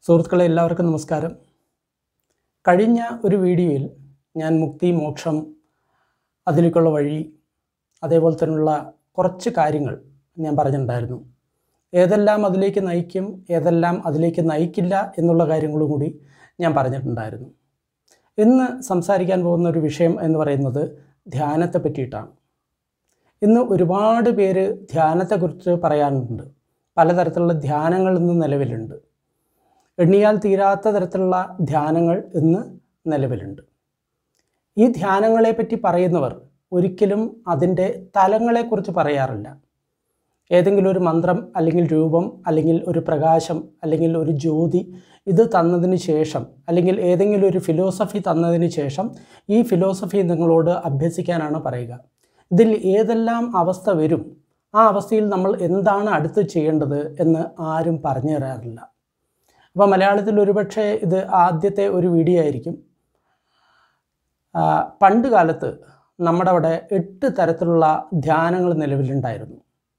സുഹൃത്തുക്കളെ എല്ലാവർക്കും നമസ്കാരം കഴിഞ്ഞ ഒരു വീഡിയോയിൽ ഞാൻ മുക്തി മോക്ഷം അതിലേക്കുള്ള വഴി അതേപോലെ തന്നെയുള്ള കുറച്ച് കാര്യങ്ങൾ ഞാൻ പറഞ്ഞിട്ടുണ്ടായിരുന്നു ഏതെല്ലാം അതിലേക്ക് നയിക്കും ഏതെല്ലാം അതിലേക്ക് നയിക്കില്ല എന്നുള്ള കാര്യങ്ങളും കൂടി ഞാൻ പറഞ്ഞിട്ടുണ്ടായിരുന്നു ഇന്ന് സംസാരിക്കാൻ പോകുന്ന ഒരു വിഷയം എന്ന് പറയുന്നത് ധ്യാനത്തെ പറ്റിയിട്ടാണ് ഇന്ന് ഒരുപാട് പേര് ധ്യാനത്തെക്കുറിച്ച് പറയാനുണ്ട് പലതരത്തിലുള്ള ധ്യാനങ്ങൾ ഇന്ന് നിലവിലുണ്ട് എണ്ണിയാൽ തീരാത്ത തരത്തിലുള്ള ധ്യാനങ്ങൾ ഇന്ന് നിലവിലുണ്ട് ഈ ധ്യാനങ്ങളെ പറ്റി പറയുന്നവർ ഒരിക്കലും അതിൻ്റെ തലങ്ങളെക്കുറിച്ച് പറയാറില്ല ഏതെങ്കിലും ഒരു മന്ത്രം അല്ലെങ്കിൽ രൂപം അല്ലെങ്കിൽ ഒരു പ്രകാശം അല്ലെങ്കിൽ ഒരു ജ്യോതി ഇത് തന്നതിന് ശേഷം അല്ലെങ്കിൽ ഏതെങ്കിലും ഒരു ഫിലോസഫി തന്നതിന് ശേഷം ഈ ഫിലോസഫി നിങ്ങളോട് അഭ്യസിക്കാനാണ് പറയുക ഇതിൽ ഏതെല്ലാം അവസ്ഥ വരും ആ അവസ്ഥയിൽ നമ്മൾ എന്താണ് അടുത്ത് ചെയ്യേണ്ടത് എന്ന് ആരും പറഞ്ഞു തരാറില്ല അപ്പോൾ മലയാളത്തിൽ ഒരുപക്ഷെ ഇത് ആദ്യത്തെ ഒരു വീഡിയോ ആയിരിക്കും ആ, പണ്ട് കാലത്ത് നമ്മുടെ അവിടെ എട്ട് തരത്തിലുള്ള ധ്യാനങ്ങൾ നിലവിലുണ്ടായിരുന്നു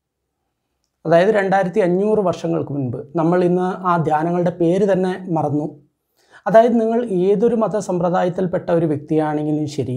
അതായത് രണ്ടായിരത്തി അഞ്ഞൂറ് വർഷങ്ങൾക്ക് മുൻപ് നമ്മൾ ഇന്ന് ആ ധ്യാനങ്ങളുടെ പേര് തന്നെ മറന്നു അതായത് നിങ്ങൾ ഏതൊരു മത സമ്പ്രദായത്തിൽപ്പെട്ട ഒരു വ്യക്തിയാണെങ്കിലും ശരി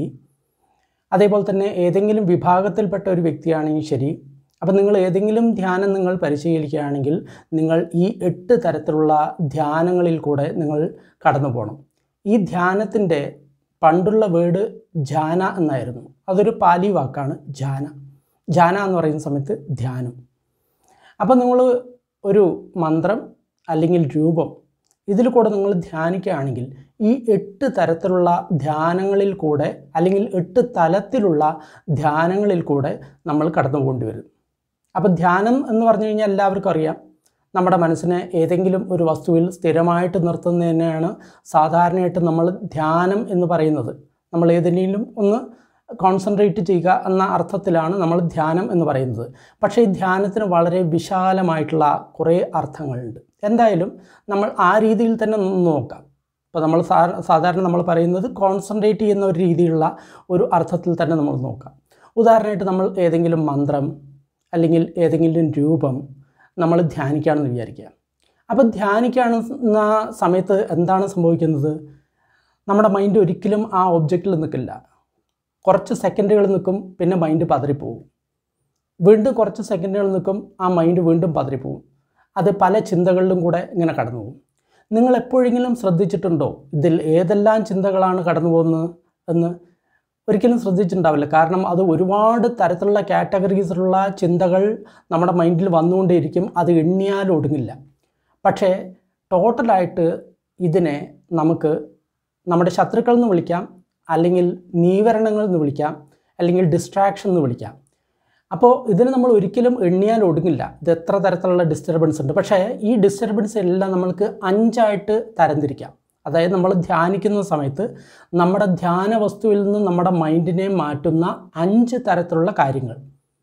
അതേപോലെ തന്നെ ഏതെങ്കിലും വിഭാഗത്തിൽപ്പെട്ട ഒരു വ്യക്തിയാണെങ്കിൽ ശരി അപ്പം നിങ്ങൾ ഏതെങ്കിലും ധ്യാനം നിങ്ങൾ പരിശീലിക്കുകയാണെങ്കിൽ നിങ്ങൾ ഈ എട്ട് തരത്തിലുള്ള ധ്യാനങ്ങളിൽ കൂടെ നിങ്ങൾ കടന്നു പോകണം ഈ ധ്യാനത്തിൻ്റെ പണ്ടുള്ള വേർഡ് ജാന എന്നായിരുന്നു അതൊരു പാലി വാക്കാണ് ജാന ജാന എന്ന് പറയുന്ന സമയത്ത് ധ്യാനം അപ്പം നിങ്ങൾ ഒരു മന്ത്രം അല്ലെങ്കിൽ രൂപം ഇതിൽ കൂടെ നിങ്ങൾ ധ്യാനിക്കുകയാണെങ്കിൽ ഈ എട്ട് തരത്തിലുള്ള ധ്യാനങ്ങളിൽ കൂടെ അല്ലെങ്കിൽ എട്ട് തലത്തിലുള്ള ധ്യാനങ്ങളിൽ കൂടെ നമ്മൾ കടന്നു പോകേണ്ടി വരും അപ്പോൾ ധ്യാനം എന്ന് പറഞ്ഞു കഴിഞ്ഞാൽ എല്ലാവർക്കും അറിയാം നമ്മുടെ മനസ്സിനെ ഏതെങ്കിലും ഒരു വസ്തുവിൽ സ്ഥിരമായിട്ട് നിർത്തുന്നതിനെയാണ് സാധാരണയായിട്ട് നമ്മൾ ധ്യാനം എന്ന് പറയുന്നത് നമ്മൾ ഏതെങ്കിലും ഒന്ന് കോൺസെൻട്രേറ്റ് ചെയ്യുക എന്ന അർത്ഥത്തിലാണ് നമ്മൾ ധ്യാനം എന്ന് പറയുന്നത് പക്ഷേ ഈ ധ്യാനത്തിന് വളരെ വിശാലമായിട്ടുള്ള കുറേ അർത്ഥങ്ങളുണ്ട് എന്തായാലും നമ്മൾ ആ രീതിയിൽ തന്നെ ഒന്ന് നോക്കാം ഇപ്പോൾ നമ്മൾ സാ- സാധാരണ നമ്മൾ പറയുന്നത് കോൺസെൻട്രേറ്റ് ചെയ്യുന്ന ഒരു രീതിയിലുള്ള ഒരു അർത്ഥത്തിൽ തന്നെ നമ്മൾ നോക്കാം ഉദാഹരണമായിട്ട് നമ്മൾ ഏതെങ്കിലും മന്ത്രം അല്ലെങ്കിൽ ഏതെങ്കിലും രൂപം നമ്മൾ ധ്യാനിക്കുകയാണെന്ന് വിചാരിക്കുക അപ്പോൾ ധ്യാനിക്കുകയാണെന്ന സമയത്ത് എന്താണ് സംഭവിക്കുന്നത് നമ്മുടെ മൈൻഡ് ഒരിക്കലും ആ ഒബ്ജക്റ്റിൽ നിൽക്കില്ല കുറച്ച് സെക്കൻഡുകൾ നിൽക്കും പിന്നെ മൈൻഡ് പതറിപ്പോവും വീണ്ടും കുറച്ച് സെക്കൻഡുകൾ നിൽക്കും ആ മൈൻഡ് വീണ്ടും പതറിപ്പോവും അത് പല ചിന്തകളിലും കൂടെ ഇങ്ങനെ കടന്നു പോകും നിങ്ങൾ എപ്പോഴെങ്കിലും ശ്രദ്ധിച്ചിട്ടുണ്ടോ ഇതിൽ ഏതെല്ലാം ചിന്തകളാണ് കടന്നു പോകുന്നത് എന്ന് ഒരിക്കലും ശ്രദ്ധിച്ചിട്ടുണ്ടാവില്ല കാരണം അത് ഒരുപാട് തരത്തിലുള്ള കാറ്റഗറീസിലുള്ള ചിന്തകൾ നമ്മുടെ മൈൻഡിൽ വന്നുകൊണ്ടേയിരിക്കും അത് എണ്ണിയാൽ ഒടുങ്ങില്ല പക്ഷേ ടോട്ടലായിട്ട് ഇതിനെ നമുക്ക് നമ്മുടെ ശത്രുക്കൾ എന്ന് വിളിക്കാം അല്ലെങ്കിൽ നീവരണങ്ങൾ എന്ന് വിളിക്കാം അല്ലെങ്കിൽ ഡിസ്ട്രാക്ഷൻ എന്ന് വിളിക്കാം അപ്പോൾ ഇതിന് നമ്മൾ ഒരിക്കലും എണ്ണിയാൽ ഒടുങ്ങില്ല ഇത് എത്ര തരത്തിലുള്ള ഡിസ്റ്റർബൻസ് ഉണ്ട് പക്ഷേ ഈ ഡിസ്റ്റർബൻസ് എല്ലാം നമ്മൾക്ക് അഞ്ചായിട്ട് തരംതിരിക്കാം അതായത് നമ്മൾ ധ്യാനിക്കുന്ന സമയത്ത് നമ്മുടെ ധ്യാന വസ്തുവിൽ നിന്ന് നമ്മുടെ മൈൻഡിനെ മാറ്റുന്ന അഞ്ച് തരത്തിലുള്ള കാര്യങ്ങൾ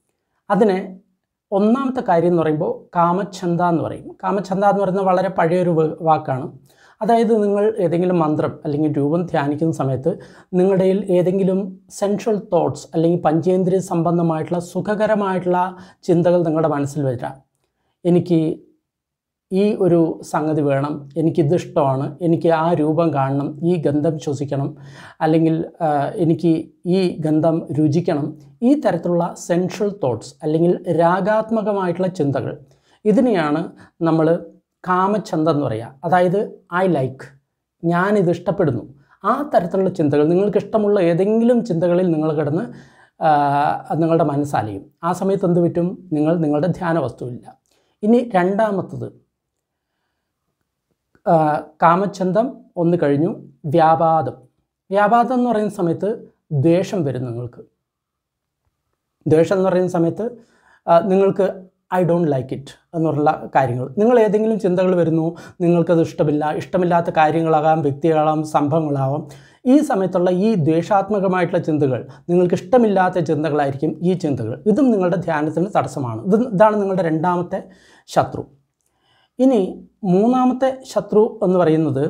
അതിനെ ഒന്നാമത്തെ കാര്യം എന്ന് പറയുമ്പോൾ കാമച്ഛന്ത എന്ന് പറയും കാമച്ഛന്ത എന്ന് പറയുന്നത് വളരെ പഴയൊരു വ- വാക്കാണ് അതായത് നിങ്ങൾ ഏതെങ്കിലും മന്ത്രം അല്ലെങ്കിൽ രൂപം ധ്യാനിക്കുന്ന സമയത്ത് നിങ്ങളുടെ കയ്യിൽ ഏതെങ്കിലും സെൻട്രൽ തോട്ട്സ് അല്ലെങ്കിൽ പഞ്ചേന്ദ്രിയ സംബന്ധമായിട്ടുള്ള സുഖകരമായിട്ടുള്ള ചിന്തകൾ നിങ്ങളുടെ മനസ്സിൽ വരാം എനിക്ക് ഈ ഒരു സംഗതി വേണം എനിക്കിത് ഇഷ്ടമാണ് എനിക്ക് ആ രൂപം കാണണം ഈ ഗന്ധം ശ്വസിക്കണം അല്ലെങ്കിൽ ആ, എനിക്ക് ഈ ഗന്ധം രുചിക്കണം ഈ തരത്തിലുള്ള സെൻട്രൽ തോട്ട്സ് അല്ലെങ്കിൽ രാഗാത്മകമായിട്ടുള്ള ചിന്തകൾ ഇതിനെയാണ് നമ്മൾ കാമചന്ത എന്ന് പറയുക അതായത് ഐ ലൈക്ക് ഞാനിത് ഇഷ്ടപ്പെടുന്നു ആ തരത്തിലുള്ള ചിന്തകൾ നിങ്ങൾക്ക് ഇഷ്ടമുള്ള ഏതെങ്കിലും ചിന്തകളിൽ നിങ്ങൾ കിടന്ന് ആ, നിങ്ങളുടെ മനസ്സാലയും ആ സമയത്ത് എന്ത് പറ്റും നിങ്ങൾ നിങ്ങളുടെ ധ്യാന വസ്തുവില്ല ഇനി രണ്ടാമത്തത് ആ, കാമചന്തം ഒന്ന് കഴിഞ്ഞു വ്യാപാദം വ്യാപാദം എന്ന് പറയുന്ന സമയത്ത് ദ്വേഷം വരും നിങ്ങൾക്ക് ദ്വേഷം എന്ന് പറയുന്ന സമയത്ത് ആ, നിങ്ങൾക്ക് ഐ ഡോണ്ട് ലൈക്ക് ഇറ്റ് എന്നുള്ള കാര്യങ്ങൾ നിങ്ങൾ ഏതെങ്കിലും ചിന്തകൾ വരുന്നു നിങ്ങൾക്കത് ഇഷ്ടമില്ല ഇഷ്ടമില്ലാത്ത കാര്യങ്ങളാകാം വ്യക്തികളാകാം സംഭവങ്ങളാവാം ഈ സമയത്തുള്ള ഈ ദ്വേഷാത്മകമായിട്ടുള്ള ചിന്തകൾ നിങ്ങൾക്ക് ഇഷ്ടമില്ലാത്ത ചിന്തകളായിരിക്കും ഈ ചിന്തകൾ ഇതും നിങ്ങളുടെ ധ്യാനത്തിന് തടസ്സമാണ് ഇത് ഇതാണ് നിങ്ങളുടെ രണ്ടാമത്തെ ശത്രു ഇനി മൂന്നാമത്തെ ശത്രു എന്ന് പറയുന്നത്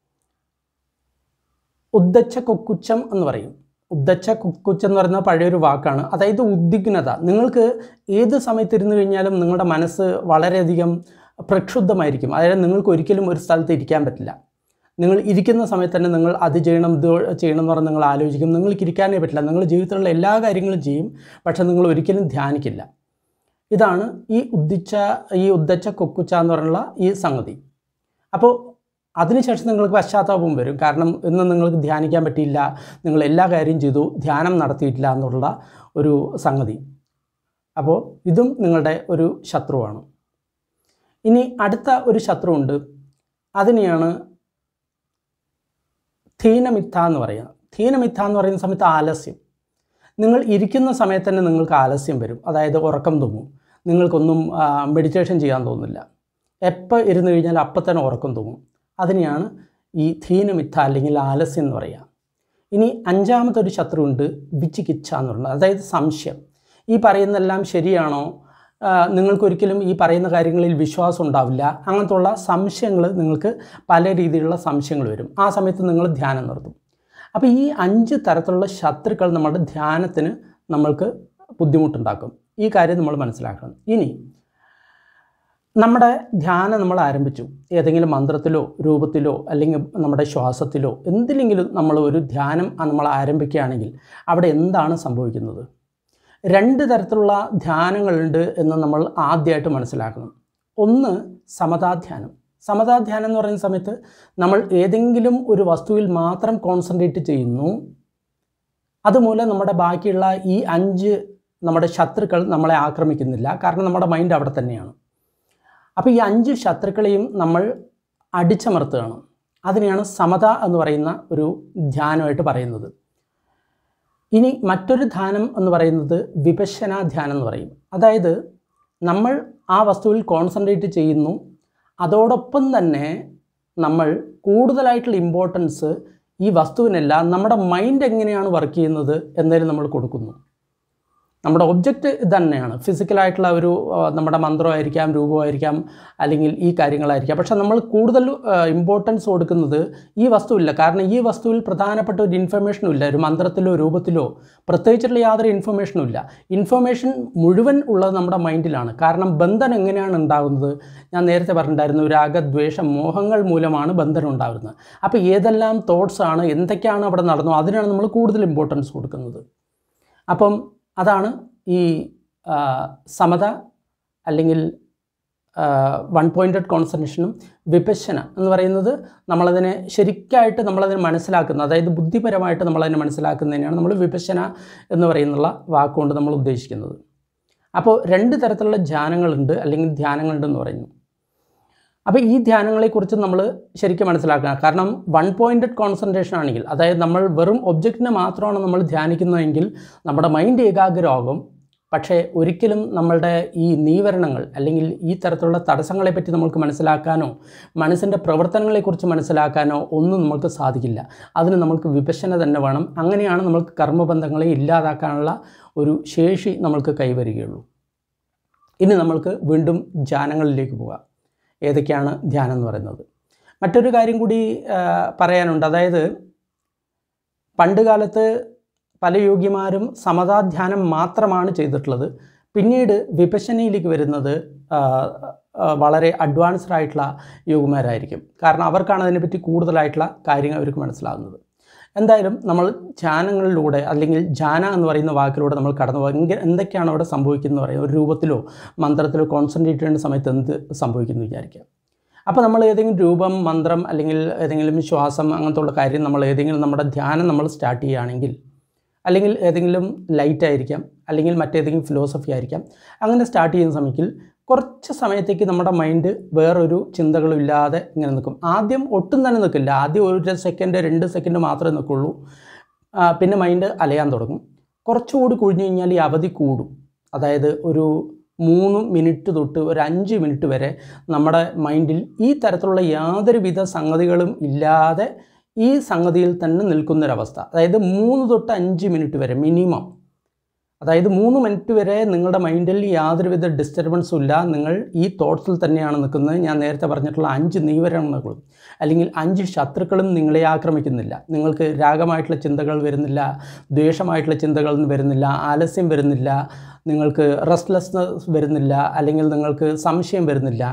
ഉദ്ദച്ച കൊക്കുച്ചം എന്ന് പറയും ഉദ്ദച്ച കൊക്കുച്ചം എന്ന് പറയുന്ന പഴയൊരു വാക്കാണ് അതായത് ഉദ്വിഗ്നത നിങ്ങൾക്ക് ഏത് സമയത്ത് ഇരുന്ന് കഴിഞ്ഞാലും നിങ്ങളുടെ മനസ്സ് വളരെയധികം പ്രക്ഷുബ്ധമായിരിക്കും അതായത് നിങ്ങൾക്ക് ഒരിക്കലും ഒരു സ്ഥലത്ത് ഇരിക്കാൻ പറ്റില്ല നിങ്ങൾ ഇരിക്കുന്ന സമയത്ത് തന്നെ നിങ്ങൾ അത് ചെയ്യണം ഇത് ചെയ്യണം എന്ന് പറഞ്ഞ് നിങ്ങൾ ആലോചിക്കും നിങ്ങൾക്ക് ഇരിക്കാനേ പറ്റില്ല നിങ്ങൾ ജീവിതത്തിലുള്ള എല്ലാ കാര്യങ്ങളും ചെയ്യും പക്ഷേ നിങ്ങൾ ഒരിക്കലും ധ്യാനിക്കില്ല ഇതാണ് ഈ ഉദ്ദിച്ച ഈ ഉദ്ദച്ച കൊക്കുച്ച എന്ന് പറഞ്ഞുള്ള ഈ സംഗതി അപ്പോൾ അതിനുശേഷം നിങ്ങൾക്ക് പശ്ചാത്താപം വരും കാരണം ഇന്ന് നിങ്ങൾക്ക് ധ്യാനിക്കാൻ പറ്റിയില്ല നിങ്ങൾ എല്ലാ കാര്യം ചെയ്തു ധ്യാനം നടത്തിയിട്ടില്ല എന്നുള്ള ഒരു സംഗതി അപ്പോൾ ഇതും നിങ്ങളുടെ ഒരു ശത്രുവാണ് ഇനി അടുത്ത ഒരു ശത്രുവുണ്ട് അതിനെയാണ് ധീനമിഥ എന്ന് പറയുക ധീനമിഥ എന്ന് പറയുന്ന സമയത്ത് ആലസ്യം നിങ്ങൾ ഇരിക്കുന്ന സമയത്ത് തന്നെ നിങ്ങൾക്ക് ആലസ്യം വരും അതായത് ഉറക്കം തോന്നും നിങ്ങൾക്കൊന്നും മെഡിറ്റേഷൻ ചെയ്യാൻ തോന്നില്ല എപ്പോൾ ഇരുന്ന് കഴിഞ്ഞാൽ അപ്പം തന്നെ ഉറക്കം തോന്നും അതിനെയാണ് ഈ ധീനമിഥ അല്ലെങ്കിൽ ആലസ്യം എന്ന് പറയുക ഇനി അഞ്ചാമത്തെ ഒരു ശത്രുവുണ്ട് വിച്ചികിച്ഛ എന്ന് പറയുന്നത് അതായത് സംശയം ഈ പറയുന്നതെല്ലാം ശരിയാണോ ആ, നിങ്ങൾക്കൊരിക്കലും ഈ പറയുന്ന കാര്യങ്ങളിൽ വിശ്വാസം ഉണ്ടാവില്ല അങ്ങനത്തെ ഉള്ള സംശയങ്ങൾ നിങ്ങൾക്ക് പല രീതിയിലുള്ള സംശയങ്ങൾ വരും ആ സമയത്ത് നിങ്ങൾ ധ്യാനം നിർത്തും അപ്പോൾ ഈ അഞ്ച് തരത്തിലുള്ള ശത്രുക്കൾ നമ്മുടെ ധ്യാനത്തിന് നമ്മൾക്ക് ബുദ്ധിമുട്ടുണ്ടാക്കും ഈ കാര്യം നമ്മൾ മനസ്സിലാക്കണം ഇനി നമ്മുടെ ധ്യാനം നമ്മൾ ആരംഭിച്ചു ഏതെങ്കിലും മന്ത്രത്തിലോ രൂപത്തിലോ അല്ലെങ്കിൽ നമ്മുടെ ശ്വാസത്തിലോ എന്തിലെങ്കിലും നമ്മൾ ഒരു ധ്യാനം നമ്മൾ ആരംഭിക്കുകയാണെങ്കിൽ അവിടെ എന്താണ് സംഭവിക്കുന്നത് രണ്ട് തരത്തിലുള്ള ധ്യാനങ്ങളുണ്ട് എന്ന് നമ്മൾ ആദ്യമായിട്ട് മനസ്സിലാക്കണം ഒന്ന് സമതാധ്യാനം സമതാധ്യാനം എന്ന് പറയുന്ന സമയത്ത് നമ്മൾ ഏതെങ്കിലും ഒരു വസ്തുവിൽ മാത്രം കോൺസെൻട്രേറ്റ് ചെയ്യുന്നു അതുമൂലം നമ്മുടെ ബാക്കിയുള്ള ഈ അഞ്ച് നമ്മുടെ ശത്രുക്കൾ നമ്മളെ ആക്രമിക്കുന്നില്ല കാരണം നമ്മുടെ മൈൻഡ് അവിടെ തന്നെയാണ് അപ്പോൾ ഈ അഞ്ച് ശത്രുക്കളെയും നമ്മൾ അടിച്ചമർത്തുകയാണ് അതിനെയാണ് സമത എന്ന് പറയുന്ന ഒരു ധ്യാനമായിട്ട് പറയുന്നത് ഇനി മറ്റൊരു ധ്യാനം എന്ന് പറയുന്നത് വിപശന ധ്യാനം എന്ന് പറയും അതായത് നമ്മൾ ആ വസ്തുവിൽ കോൺസെൻട്രേറ്റ് ചെയ്യുന്നു അതോടൊപ്പം തന്നെ നമ്മൾ കൂടുതലായിട്ടുള്ള ഇമ്പോർട്ടൻസ് ഈ വസ്തുവിനല്ല നമ്മുടെ മൈൻഡ് എങ്ങനെയാണ് വർക്ക് ചെയ്യുന്നത് എന്നതിന് നമ്മൾ കൊടുക്കുന്നു നമ്മുടെ ഒബ്ജക്റ്റ് ഇത് തന്നെയാണ് ഫിസിക്കലായിട്ടുള്ള ഒരു ആ, നമ്മുടെ മന്ത്രമായിരിക്കാം രൂപമായിരിക്കാം അല്ലെങ്കിൽ ഈ കാര്യങ്ങളായിരിക്കാം പക്ഷേ നമ്മൾ കൂടുതൽ ഇമ്പോർട്ടൻസ് കൊടുക്കുന്നത് ഈ വസ്തുവില്ല കാരണം ഈ വസ്തുവിൽ പ്രധാനപ്പെട്ട ഒരു ഇൻഫർമേഷനും ഇല്ല ഒരു മന്ത്രത്തിലോ രൂപത്തിലോ പ്രത്യേകിച്ചുള്ള യാതൊരു ഇൻഫർമേഷനും ഇല്ല ഇൻഫർമേഷൻ മുഴുവൻ ഉള്ളത് നമ്മുടെ മൈൻഡിലാണ് കാരണം ബന്ധനം എങ്ങനെയാണ് ഉണ്ടാകുന്നത് ഞാൻ നേരത്തെ പറഞ്ഞിട്ടുണ്ടായിരുന്നു രാഗദ്വേഷം മോഹങ്ങൾ മൂലമാണ് ബന്ധനം ഉണ്ടാകുന്നത് അപ്പോൾ ഏതെല്ലാം തോട്ട്സ് ആണ് എന്തൊക്കെയാണ് അവിടെ നടന്നു അതിനാണ് നമ്മൾ കൂടുതൽ ഇമ്പോർട്ടൻസ് കൊടുക്കുന്നത് അപ്പം അതാണ് ഈ ആ, സമത അല്ലെങ്കിൽ വൺ പോയിൻറ്റഡ് കോൺസെൻട്രേഷനും വിപശന എന്ന് പറയുന്നത് നമ്മളതിനെ ശരിക്കായിട്ട് നമ്മളതിനെ മനസ്സിലാക്കുന്നത് അതായത് ബുദ്ധിപരമായിട്ട് നമ്മളതിനെ മനസ്സിലാക്കുന്നതിനാണ് നമ്മൾ വിപശന എന്ന് പറയുന്നുള്ള വാക്കുകൊണ്ട് നമ്മൾ ഉദ്ദേശിക്കുന്നത് അപ്പോൾ രണ്ട് തരത്തിലുള്ള ധ്യാനങ്ങളുണ്ട് അല്ലെങ്കിൽ ധ്യാനങ്ങളുണ്ടെന്ന് പറയുന്നു അപ്പോൾ ഈ ധ്യാനങ്ങളെക്കുറിച്ച് നമ്മൾ ശരിക്കും മനസ്സിലാക്കണം കാരണം വൺ പോയിൻറ്റഡ് കോൺസെൻട്രേഷൻ ആണെങ്കിൽ അതായത് നമ്മൾ വെറും ഒബ്ജക്റ്റിനെ മാത്രമാണ് നമ്മൾ ധ്യാനിക്കുന്നതെങ്കിൽ നമ്മുടെ മൈൻഡ് ഏകാഗ്രമാകും പക്ഷേ ഒരിക്കലും നമ്മളുടെ ഈ നീവരണങ്ങൾ അല്ലെങ്കിൽ ഈ തരത്തിലുള്ള തടസ്സങ്ങളെ പറ്റി നമുക്ക് മനസ്സിലാക്കാനോ മനസ്സിൻ്റെ പ്രവർത്തനങ്ങളെക്കുറിച്ച് മനസ്സിലാക്കാനോ ഒന്നും നമുക്ക് സാധിക്കില്ല അതിന് നമുക്ക് വിഭജന തന്നെ വേണം അങ്ങനെയാണ് നമ്മൾക്ക് കർമ്മബന്ധങ്ങളെ ഇല്ലാതാക്കാനുള്ള ഒരു ശേഷി നമ്മൾക്ക് കൈവരികയുള്ളൂ ഇനി നമ്മൾക്ക് വീണ്ടും ധ്യാനങ്ങളിലേക്ക് പോകാം ഏതൊക്കെയാണ് ധ്യാനം എന്ന് പറയുന്നത് മറ്റൊരു കാര്യം കൂടി ആ, പറയാനുണ്ട് അതായത് പണ്ട് കാലത്ത് പല യോഗ്യമാരും സമതാധ്യാനം മാത്രമാണ് ചെയ്തിട്ടുള്ളത് പിന്നീട് വിപശനയിലേക്ക് വരുന്നത് ആ, ആ, വളരെ അഡ്വാൻസ്ഡ് ആയിട്ടുള്ള യോഗമാരായിരിക്കും കാരണം അവർക്കാണ് അതിനെപ്പറ്റി കൂടുതലായിട്ടുള്ള കാര്യങ്ങൾ അവർക്ക് മനസ്സിലാകുന്നത് എന്തായാലും നമ്മൾ ധ്യാനങ്ങളിലൂടെ അല്ലെങ്കിൽ ധ്യാന എന്ന് പറയുന്ന വാക്കിലൂടെ നമ്മൾ കടന്നു പോകുക എങ്ക- എന്തൊക്കെയാണ് അവിടെ സംഭവിക്കുന്നത് പറയുക ഒരു രൂപത്തിലോ മന്ത്രത്തിലോ കോൺസെൻട്രേറ്റ് ചെയ്യുന്ന സമയത്ത് എന്ത് സംഭവിക്കുന്നു വിചാരിക്കുക അപ്പോൾ നമ്മൾ ഏതെങ്കിലും രൂപം മന്ത്രം അല്ലെങ്കിൽ ഏതെങ്കിലും ശ്വാസം അങ്ങനത്തെ ഉള്ള കാര്യം നമ്മൾ ഏതെങ്കിലും നമ്മുടെ ധ്യാനം നമ്മൾ സ്റ്റാർട്ട് ചെയ്യുകയാണെങ്കിൽ അല്ലെങ്കിൽ ഏതെങ്കിലും ലൈറ്റ് ആയിരിക്കാം അല്ലെങ്കിൽ മറ്റേതെങ്കിലും ഫിലോസഫി ആയിരിക്കാം അങ്ങനെ സ്റ്റാർട്ട് ചെയ്യുന്ന സമയത്തിൽ കുറച്ച് സമയത്തേക്ക് നമ്മുടെ മൈൻഡ് വേറൊരു ചിന്തകളും ഇല്ലാതെ ഇങ്ങനെ നിൽക്കും ആദ്യം ഒട്ടും തന്നെ നിൽക്കില്ല ആദ്യം ഒരു സെക്കൻഡ് രണ്ട് സെക്കൻഡ് മാത്രമേ നിൽക്കുള്ളൂ ആ, പിന്നെ മൈൻഡ് അലയാൻ തുടങ്ങും കുറച്ചുകൂടി കുഴിഞ്ഞു കഴിഞ്ഞാൽ ഈ അവധി കൂടും അതായത് ഒരു മൂന്ന് മിനിറ്റ് തൊട്ട് ഒരു അഞ്ച് മിനിറ്റ് വരെ നമ്മുടെ മൈൻഡിൽ ഈ തരത്തിലുള്ള യാതൊരുവിധ സംഗതികളും ഇല്ലാതെ ഈ സംഗതിയിൽ തന്നെ നിൽക്കുന്നൊരവസ്ഥ അതായത് മൂന്ന് തൊട്ട് അഞ്ച് മിനിറ്റ് വരെ മിനിമം അതായത് മൂന്ന് മിനിറ്റ് വരെ നിങ്ങളുടെ മൈൻഡിൽ യാതൊരുവിധ ഡിസ്റ്റർബൻസും ഇല്ല നിങ്ങൾ ഈ തോട്ട്സിൽ തന്നെയാണ് നിൽക്കുന്നത് ഞാൻ നേരത്തെ പറഞ്ഞിട്ടുള്ള അഞ്ച് നീവരണങ്ങളും അല്ലെങ്കിൽ അഞ്ച് ശത്രുക്കളും നിങ്ങളെ ആക്രമിക്കുന്നില്ല നിങ്ങൾക്ക് രാഗമായിട്ടുള്ള ചിന്തകൾ വരുന്നില്ല ദ്വേഷമായിട്ടുള്ള ചിന്തകൾ വരുന്നില്ല ആലസ്യം വരുന്നില്ല നിങ്ങൾക്ക് റെസ്റ്റ്ലെസ്നെസ് വരുന്നില്ല അല്ലെങ്കിൽ നിങ്ങൾക്ക് സംശയം വരുന്നില്ല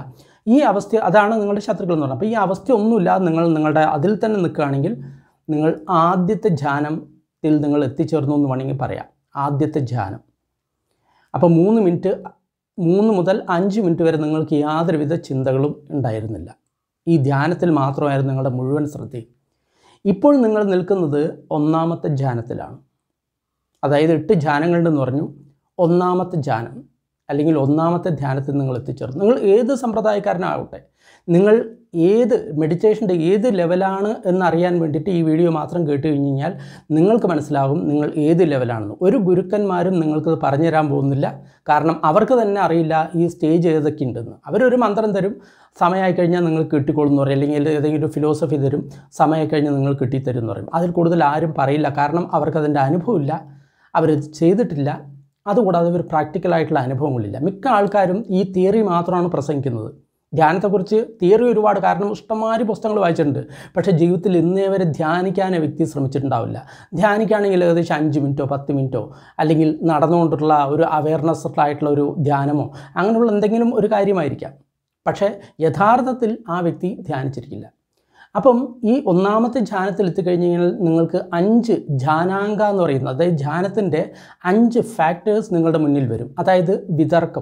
ഈ അവസ്ഥ അതാണ് നിങ്ങളുടെ ശത്രുക്കൾ എന്ന് പറയുന്നത് അപ്പോൾ ഈ അവസ്ഥ ഒന്നുമില്ലാതെ നിങ്ങൾ നിങ്ങളുടെ അതിൽ തന്നെ നിൽക്കുകയാണെങ്കിൽ നിങ്ങൾ ആദ്യത്തെ ധ്യാനത്തിൽ നിങ്ങൾ എത്തിച്ചേർന്നു എന്ന് വേണമെങ്കിൽ പറയാം ആദ്യത്തെ ധ്യാനം അപ്പോൾ മൂന്ന് മിനിറ്റ് മൂന്ന് മുതൽ അഞ്ച് മിനിറ്റ് വരെ നിങ്ങൾക്ക് യാതൊരുവിധ ചിന്തകളും ഉണ്ടായിരുന്നില്ല ഈ ധ്യാനത്തിൽ മാത്രമായിരുന്നു നിങ്ങളുടെ മുഴുവൻ ശ്രദ്ധയും ഇപ്പോൾ നിങ്ങൾ നിൽക്കുന്നത് ഒന്നാമത്തെ ധ്യാനത്തിലാണ് അതായത് എട്ട് ധ്യാനങ്ങളുണ്ടെന്ന് പറഞ്ഞു ഒന്നാമത്തെ ധ്യാനം അല്ലെങ്കിൽ ഒന്നാമത്തെ ധ്യാനത്തിൽ നിങ്ങൾ എത്തിച്ചേർന്നു നിങ്ങൾ ഏത് സമ്പ്രദായക്കാരനാവട്ടെ നിങ്ങൾ ഏത് മെഡിറ്റേഷൻ്റെ ഏത് ലെവലാണ് എന്നറിയാൻ വേണ്ടിയിട്ട് ഈ വീഡിയോ മാത്രം കേട്ട് കഴിഞ്ഞ് കഴിഞ്ഞാൽ നിങ്ങൾക്ക് മനസ്സിലാകും നിങ്ങൾ ഏത് ലെവലാണെന്ന് ഒരു ഗുരുക്കന്മാരും നിങ്ങൾക്കത് പറഞ്ഞു തരാൻ പോകുന്നില്ല കാരണം അവർക്ക് തന്നെ അറിയില്ല ഈ സ്റ്റേജ് ഏതൊക്കെ ഉണ്ടെന്ന് അവരൊരു മന്ത്രം തരും സമയമായി കഴിഞ്ഞാൽ നിങ്ങൾ കിട്ടിക്കോളും എന്ന് പറയും അല്ലെങ്കിൽ ഏതെങ്കിലും ഒരു ഫിലോസഫി തരും സമയമായി കഴിഞ്ഞാൽ നിങ്ങൾ കിട്ടിത്തരും എന്ന് പറയും അതിൽ കൂടുതൽ ആരും പറയില്ല കാരണം അവർക്കതിൻ്റെ അനുഭവമില്ല അവരത് ചെയ്തിട്ടില്ല അതുകൂടാതെ ഒരു പ്രാക്ടിക്കലായിട്ടുള്ള അനുഭവങ്ങളില്ല മിക്ക ആൾക്കാരും ഈ തിയറി മാത്രമാണ് പ്രസംഗിക്കുന്നത് ധ്യാനത്തെക്കുറിച്ച് തിയറി ഒരുപാട് കാരണം ഇഷ്ടംമാതിരി പുസ്തകങ്ങൾ വായിച്ചിട്ടുണ്ട് പക്ഷേ ജീവിതത്തിൽ ഇന്നേ വരെ ധ്യാനിക്കാൻ ആ വ്യക്തി ശ്രമിച്ചിട്ടുണ്ടാവില്ല ധ്യാനിക്കുകയാണെങ്കിൽ ഏകദേശം അഞ്ച് മിനിറ്റോ പത്ത് മിനിറ്റോ അല്ലെങ്കിൽ നടന്നുകൊണ്ടുള്ള ഒരു അവയർനെസ് ആയിട്ടുള്ള ഒരു ധ്യാനമോ അങ്ങനെയുള്ള എന്തെങ്കിലും ഒരു കാര്യമായിരിക്കാം പക്ഷേ യഥാർത്ഥത്തിൽ ആ വ്യക്തി ധ്യാനിച്ചിരിക്കില്ല അപ്പം ഈ ഒന്നാമത്തെ ധ്യാനത്തിൽ എത്തിക്കഴിഞ്ഞ് കഴിഞ്ഞാൽ നിങ്ങൾക്ക് അഞ്ച് ധ്യാനാങ്ക എന്ന് പറയുന്നത് അതായത് ധ്യാനത്തിൻ്റെ അഞ്ച് ഫാക്ടേഴ്സ് നിങ്ങളുടെ മുന്നിൽ വരും അതായത് വിതർക്കം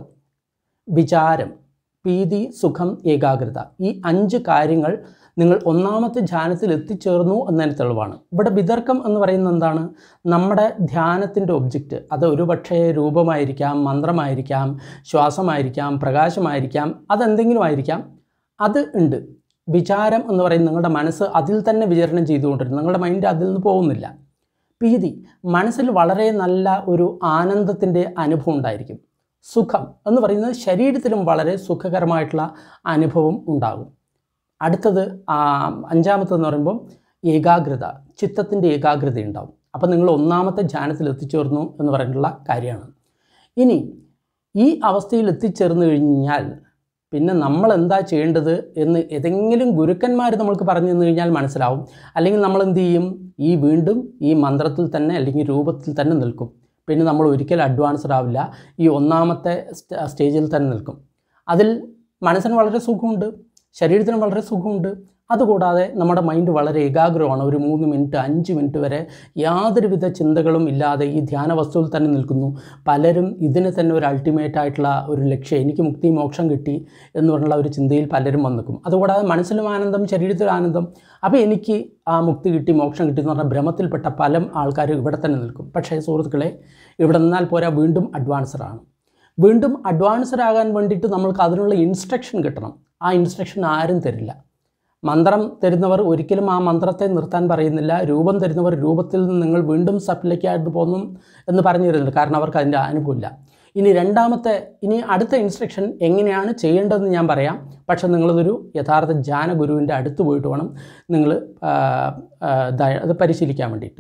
വിചാരം പ്രീതി സുഖം ഏകാഗ്രത ഈ അഞ്ച് കാര്യങ്ങൾ നിങ്ങൾ ഒന്നാമത്തെ ധ്യാനത്തിൽ എത്തിച്ചേർന്നു എന്നതിന് തെളിവാണ് ഇവിടെ വിതർക്കം എന്ന് പറയുന്നത് എന്താണ് നമ്മുടെ ധ്യാനത്തിൻ്റെ ഒബ്ജക്റ്റ് അത് ഒരുപക്ഷേ രൂപമായിരിക്കാം മന്ത്രമായിരിക്കാം ശ്വാസമായിരിക്കാം പ്രകാശമായിരിക്കാം അതെന്തെങ്കിലും ആയിരിക്കാം അത് ഉണ്ട് വിചാരം എന്ന് പറയുന്നത് നിങ്ങളുടെ മനസ്സ് അതിൽ തന്നെ വിചരണം ചെയ്തുകൊണ്ടിരുന്നു നിങ്ങളുടെ മൈൻഡ് അതിൽ നിന്ന് പോകുന്നില്ല പ്രീതി മനസ്സിൽ വളരെ നല്ല ഒരു ആനന്ദത്തിൻ്റെ അനുഭവം ഉണ്ടായിരിക്കും സുഖം എന്ന് പറയുന്നത് ശരീരത്തിലും വളരെ സുഖകരമായിട്ടുള്ള അനുഭവം ഉണ്ടാകും അടുത്തത് ആ, അഞ്ചാമത്തെന്ന് പറയുമ്പോൾ ഏകാഗ്രത ചിത്തത്തിൻ്റെ ഏകാഗ്രത ഉണ്ടാവും അപ്പോൾ നിങ്ങൾ ഒന്നാമത്തെ ധ്യാനത്തിൽ എത്തിച്ചേർന്നു എന്ന് പറഞ്ഞിട്ടുള്ള കാര്യമാണ് ഇനി ഈ അവസ്ഥയിൽ എത്തിച്ചേർന്ന് കഴിഞ്ഞാൽ പിന്നെ നമ്മൾ എന്താ ചെയ്യേണ്ടത് എന്ന് ഏതെങ്കിലും ഗുരുക്കന്മാർ നമ്മൾക്ക് പറഞ്ഞു തന്നു കഴിഞ്ഞാൽ മനസ്സിലാവും അല്ലെങ്കിൽ നമ്മൾ എന്ത് ചെയ്യും ഈ വീണ്ടും ഈ മന്ത്രത്തിൽ തന്നെ അല്ലെങ്കിൽ രൂപത്തിൽ തന്നെ നിൽക്കും പിന്നെ നമ്മൾ ഒരിക്കലും അഡ്വാൻസ്ഡ് ആവില്ല ഈ ഒന്നാമത്തെ സ്റ്റ- സ്റ്റേജിൽ തന്നെ നിൽക്കും അതിൽ മനസ്സിന് വളരെ സുഖമുണ്ട് ശരീരത്തിന് വളരെ സുഖമുണ്ട് അതുകൂടാതെ നമ്മുടെ മൈൻഡ് വളരെ ഏകാഗ്രമാണ് ഒരു മൂന്ന് മിനിറ്റ് അഞ്ച് മിനിറ്റ് വരെ യാതൊരുവിധ ചിന്തകളും ഇല്ലാതെ ഈ ധ്യാന വസ്തുവിൽ തന്നെ നിൽക്കുന്നു പലരും ഇതിനെ തന്നെ ഒരു അൾട്ടിമേറ്റ് ആയിട്ടുള്ള ഒരു ലക്ഷ്യം എനിക്ക് മുക്തി മോക്ഷം കിട്ടി എന്ന് പറഞ്ഞുള്ള ഒരു ചിന്തയിൽ പലരും വന്ന് നിൽക്കും അതുകൂടാതെ മനസ്സിലും ആനന്ദം ശരീരത്തിലും ആനന്ദം അപ്പോൾ എനിക്ക് ആ മുക്തി കിട്ടി മോക്ഷം കിട്ടി എന്ന് പറഞ്ഞാൽ ഭ്രമത്തിൽപ്പെട്ട പല ആൾക്കാരും ഇവിടെ തന്നെ നിൽക്കും പക്ഷേ സുഹൃത്തുക്കളെ ഇവിടെ നിന്നാൽ പോരാ വീണ്ടും അഡ്വാൻസ്ഡ് ആണ് വീണ്ടും അഡ്വാൻസ്ഡ് ആകാൻ വേണ്ടിയിട്ട് നമ്മൾക്ക് അതിനുള്ള ഇൻസ്ട്രക്ഷൻ കിട്ടണം ആ ഇൻസ്ട്രക്ഷൻ ആരും തരില്ല മന്ത്രം തരുന്നവർ ഒരിക്കലും ആ മന്ത്രത്തെ നിർത്താൻ പറയുന്നില്ല രൂപം തരുന്നവർ രൂപത്തിൽ നിന്ന് നിങ്ങൾ വീണ്ടും സപ്ലിക്കായിട്ട് പോകുന്നു എന്ന് പറഞ്ഞു തരുന്നില്ല കാരണം അവർക്ക് അതിൻ്റെ അനുഭവമില്ല ഇനി രണ്ടാമത്തെ ഇനി അടുത്ത ഇൻസ്ട്രക്ഷൻ എങ്ങനെയാണ് ചെയ്യേണ്ടതെന്ന് ഞാൻ പറയാം പക്ഷേ നിങ്ങളതൊരു യഥാർത്ഥ ജ്ഞാന ഗുരുവിൻ്റെ അടുത്ത് പോയിട്ട് വേണം നിങ്ങൾ ആ, ആ, ദ- അത് പരിശീലിക്കാൻ വേണ്ടിയിട്ട്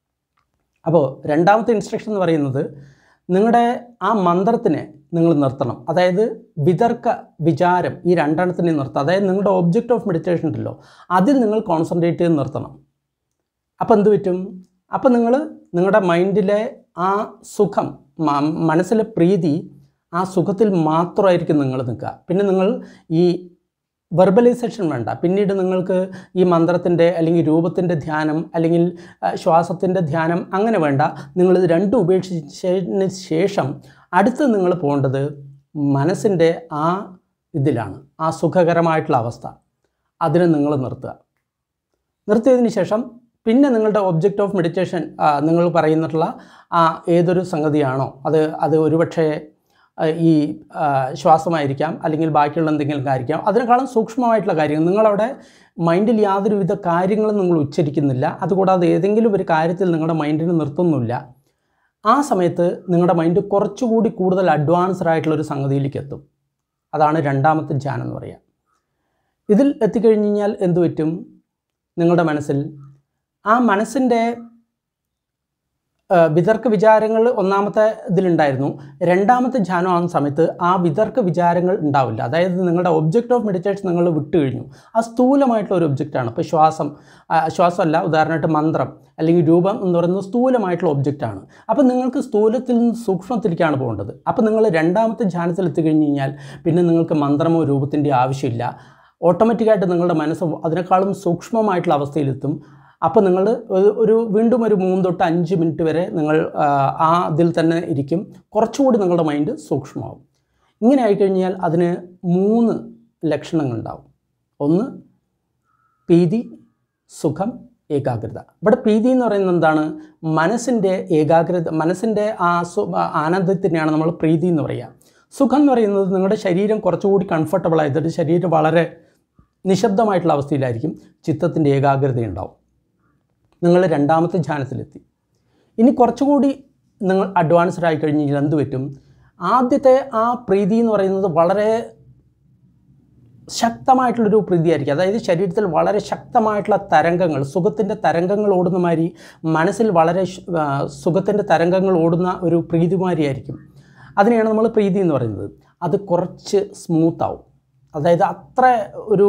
അപ്പോൾ രണ്ടാമത്തെ ഇൻസ്ട്രക്ഷൻ എന്ന് പറയുന്നത് നിങ്ങളുടെ ആ മന്ത്രത്തിനെ നിങ്ങൾ നിർത്തണം അതായത് വിതർക്ക വിചാരം ഈ രണ്ടെണ്ണത്തിനെ നിർത്തുക അതായത് നിങ്ങളുടെ ഒബ്ജക്റ്റ് ഓഫ് മെഡിറ്റേഷൻ ഉണ്ടല്ലോ അതിൽ നിങ്ങൾ കോൺസെൻട്രേറ്റ് ചെയ്ത് നിർത്തണം അപ്പോൾ എന്ത് പറ്റും അപ്പോൾ നിങ്ങൾ നിങ്ങളുടെ മൈൻഡിലെ ആ സുഖം മ- മനസ്സിലെ പ്രീതി ആ സുഖത്തിൽ മാത്രമായിരിക്കും നിങ്ങൾ നിൽക്കുക പിന്നെ നിങ്ങൾ ഈ വെർബലൈസേഷൻ വേണ്ട പിന്നീട് നിങ്ങൾക്ക് ഈ മന്ത്രത്തിൻ്റെ അല്ലെങ്കിൽ രൂപത്തിൻ്റെ ധ്യാനം അല്ലെങ്കിൽ ശ്വാസത്തിൻ്റെ ധ്യാനം അങ്ങനെ വേണ്ട നിങ്ങളിത് രണ്ടും ഉപേക്ഷിച്ചതിന് ശേഷം അടുത്ത് നിങ്ങൾ പോകേണ്ടത് മനസ്സിൻ്റെ ആ ഇതിലാണ് ആ സുഖകരമായിട്ടുള്ള അവസ്ഥ അതിനെ നിങ്ങൾ നിർത്തുക നിർത്തിയതിന് ശേഷം പിന്നെ നിങ്ങളുടെ ഒബ്ജക്റ്റ് ഓഫ് മെഡിറ്റേഷൻ നിങ്ങൾ പറയുന്നിട്ടുള്ള ആ ഏതൊരു സംഗതിയാണോ അത് അത് ഒരുപക്ഷെ ആ, ഈ ആ, ശ്വാസമായിരിക്കാം അല്ലെങ്കിൽ ബാക്കിയുള്ള എന്തെങ്കിലും കാര്യമായിരിക്കാം അതിനേക്കാളും സൂക്ഷ്മമായിട്ടുള്ള കാര്യങ്ങൾ നിങ്ങളവിടെ മൈൻഡിൽ യാതൊരുവിധ കാര്യങ്ങളും നിങ്ങൾ ഉച്ചരിക്കുന്നില്ല അതുകൂടാതെ ഏതെങ്കിലും ഒരു കാര്യത്തിൽ നിങ്ങളുടെ മൈൻഡിനെ നിർത്തുന്നില്ല ആ സമയത്ത് നിങ്ങളുടെ മൈൻഡ് കുറച്ചുകൂടി കൂടുതൽ അഡ്വാൻസ്ഡ് ആയിട്ടുള്ള ഒരു സംഗതിയിലേക്ക് എത്തും അതാണ് രണ്ടാമത്തെ ധ്യാനം എന്ന് പറയുക ഇതിൽ എത്തിക്കഴിഞ്ഞ് കഴിഞ്ഞാൽ എന്ത് പറ്റും നിങ്ങളുടെ മനസ്സിൽ ആ മനസ്സിൻ്റെ ആ, വിതർക്ക വിചാരങ്ങൾ ഒന്നാമത്തെ ഇതിലുണ്ടായിരുന്നു രണ്ടാമത്തെ ധ്യാനം ആവുന്ന സമയത്ത് ആ വിതർക്ക വിചാരങ്ങൾ ഉണ്ടാവില്ല അതായത് നിങ്ങളുടെ ഒബ്ജക്റ്റ് ഓഫ് മെഡിറ്റേഷൻ നിങ്ങൾ വിട്ടു കഴിഞ്ഞു ആ സ്ഥൂലമായിട്ടുള്ള ഒരു ഒബ്ജക്റ്റാണ് ഇപ്പോൾ ശ്വാസം ആ, ശ്വാസമല്ല ഉദാഹരണമായിട്ട് മന്ത്രം അല്ലെങ്കിൽ രൂപം എന്ന് പറയുന്നത് സ്ഥൂലമായിട്ടുള്ള ഒബ്ജക്റ്റാണ് അപ്പോൾ നിങ്ങൾക്ക് സ്ഥൂലത്തിൽ നിന്ന് സൂക്ഷ്മത്തിലേക്കാണ് പോകേണ്ടത് അപ്പോൾ നിങ്ങൾ രണ്ടാമത്തെ ധ്യാനത്തിൽ എത്തിക്കഴിഞ്ഞ് കഴിഞ്ഞാൽ പിന്നെ നിങ്ങൾക്ക് മന്ത്രമോ രൂപത്തിൻ്റെ ആവശ്യമില്ല ഓട്ടോമാറ്റിക്കായിട്ട് നിങ്ങളുടെ മനസ്സ് അതിനേക്കാളും സൂക്ഷ്മമായിട്ടുള്ള അവസ്ഥയിലെത്തും അപ്പോൾ നിങ്ങൾ ഒരു- ഒരു വീണ്ടും ഒരു മൂന്ന് തൊട്ട് അഞ്ച് മിനിറ്റ് വരെ നിങ്ങൾ ആ, ആ ഇതിൽ തന്നെ ഇരിക്കും കുറച്ചുകൂടി നിങ്ങളുടെ മൈൻഡ് സൂക്ഷ്മമാവും ഇങ്ങനെ ആയിക്കഴിഞ്ഞാൽ അതിന് മൂന്ന് ലക്ഷണങ്ങളുണ്ടാവും ഒന്ന് പ്രീതി സുഖം ഏകാഗ്രത ഇവിടെ പ്രീതി എന്ന് പറയുന്നത് എന്താണ് മനസ്സിൻ്റെ ഏകാഗ്രത മനസ്സിൻ്റെ ആ സു ആനന്ദത്തിനെയാണ് നമ്മൾ പ്രീതി എന്ന് പറയുക സുഖം എന്ന് പറയുന്നത് നിങ്ങളുടെ ശരീരം കുറച്ചുകൂടി കംഫർട്ടബിൾ ആയിട്ട് ശരീരം വളരെ നിശബ്ദമായിട്ടുള്ള അവസ്ഥയിലായിരിക്കും ചിത്തത്തിൻ്റെ ഏകാഗ്രത ഉണ്ടാവും നിങ്ങൾ രണ്ടാമത്തെ ധ്യാനത്തിലെത്തി ഇനി കുറച്ചുകൂടി നിങ്ങൾ അഡ്വാൻസ്ഡ് ആയി കഴിഞ്ഞ് കഴിഞ്ഞാൽ എന്ത് പറ്റും ആദ്യത്തെ ആ പ്രീതി എന്ന് പറയുന്നത് വളരെ ശക്തമായിട്ടുള്ളൊരു പ്രീതിയായിരിക്കും അതായത് ശരീരത്തിൽ വളരെ ശക്തമായിട്ടുള്ള തരംഗങ്ങൾ സുഖത്തിൻ്റെ തരംഗങ്ങൾ ഓടുന്ന മാതിരി മനസ്സിൽ വളരെ സുഖത്തിൻ്റെ തരംഗങ്ങൾ ഓടുന്ന ഒരു പ്രീതിമാരിയായിരിക്കും അതിനെയാണ് നമ്മൾ പ്രീതി എന്ന് പറയുന്നത് അത് കുറച്ച് സ്മൂത്ത് ആവും അതായത് അത്ര ഒരു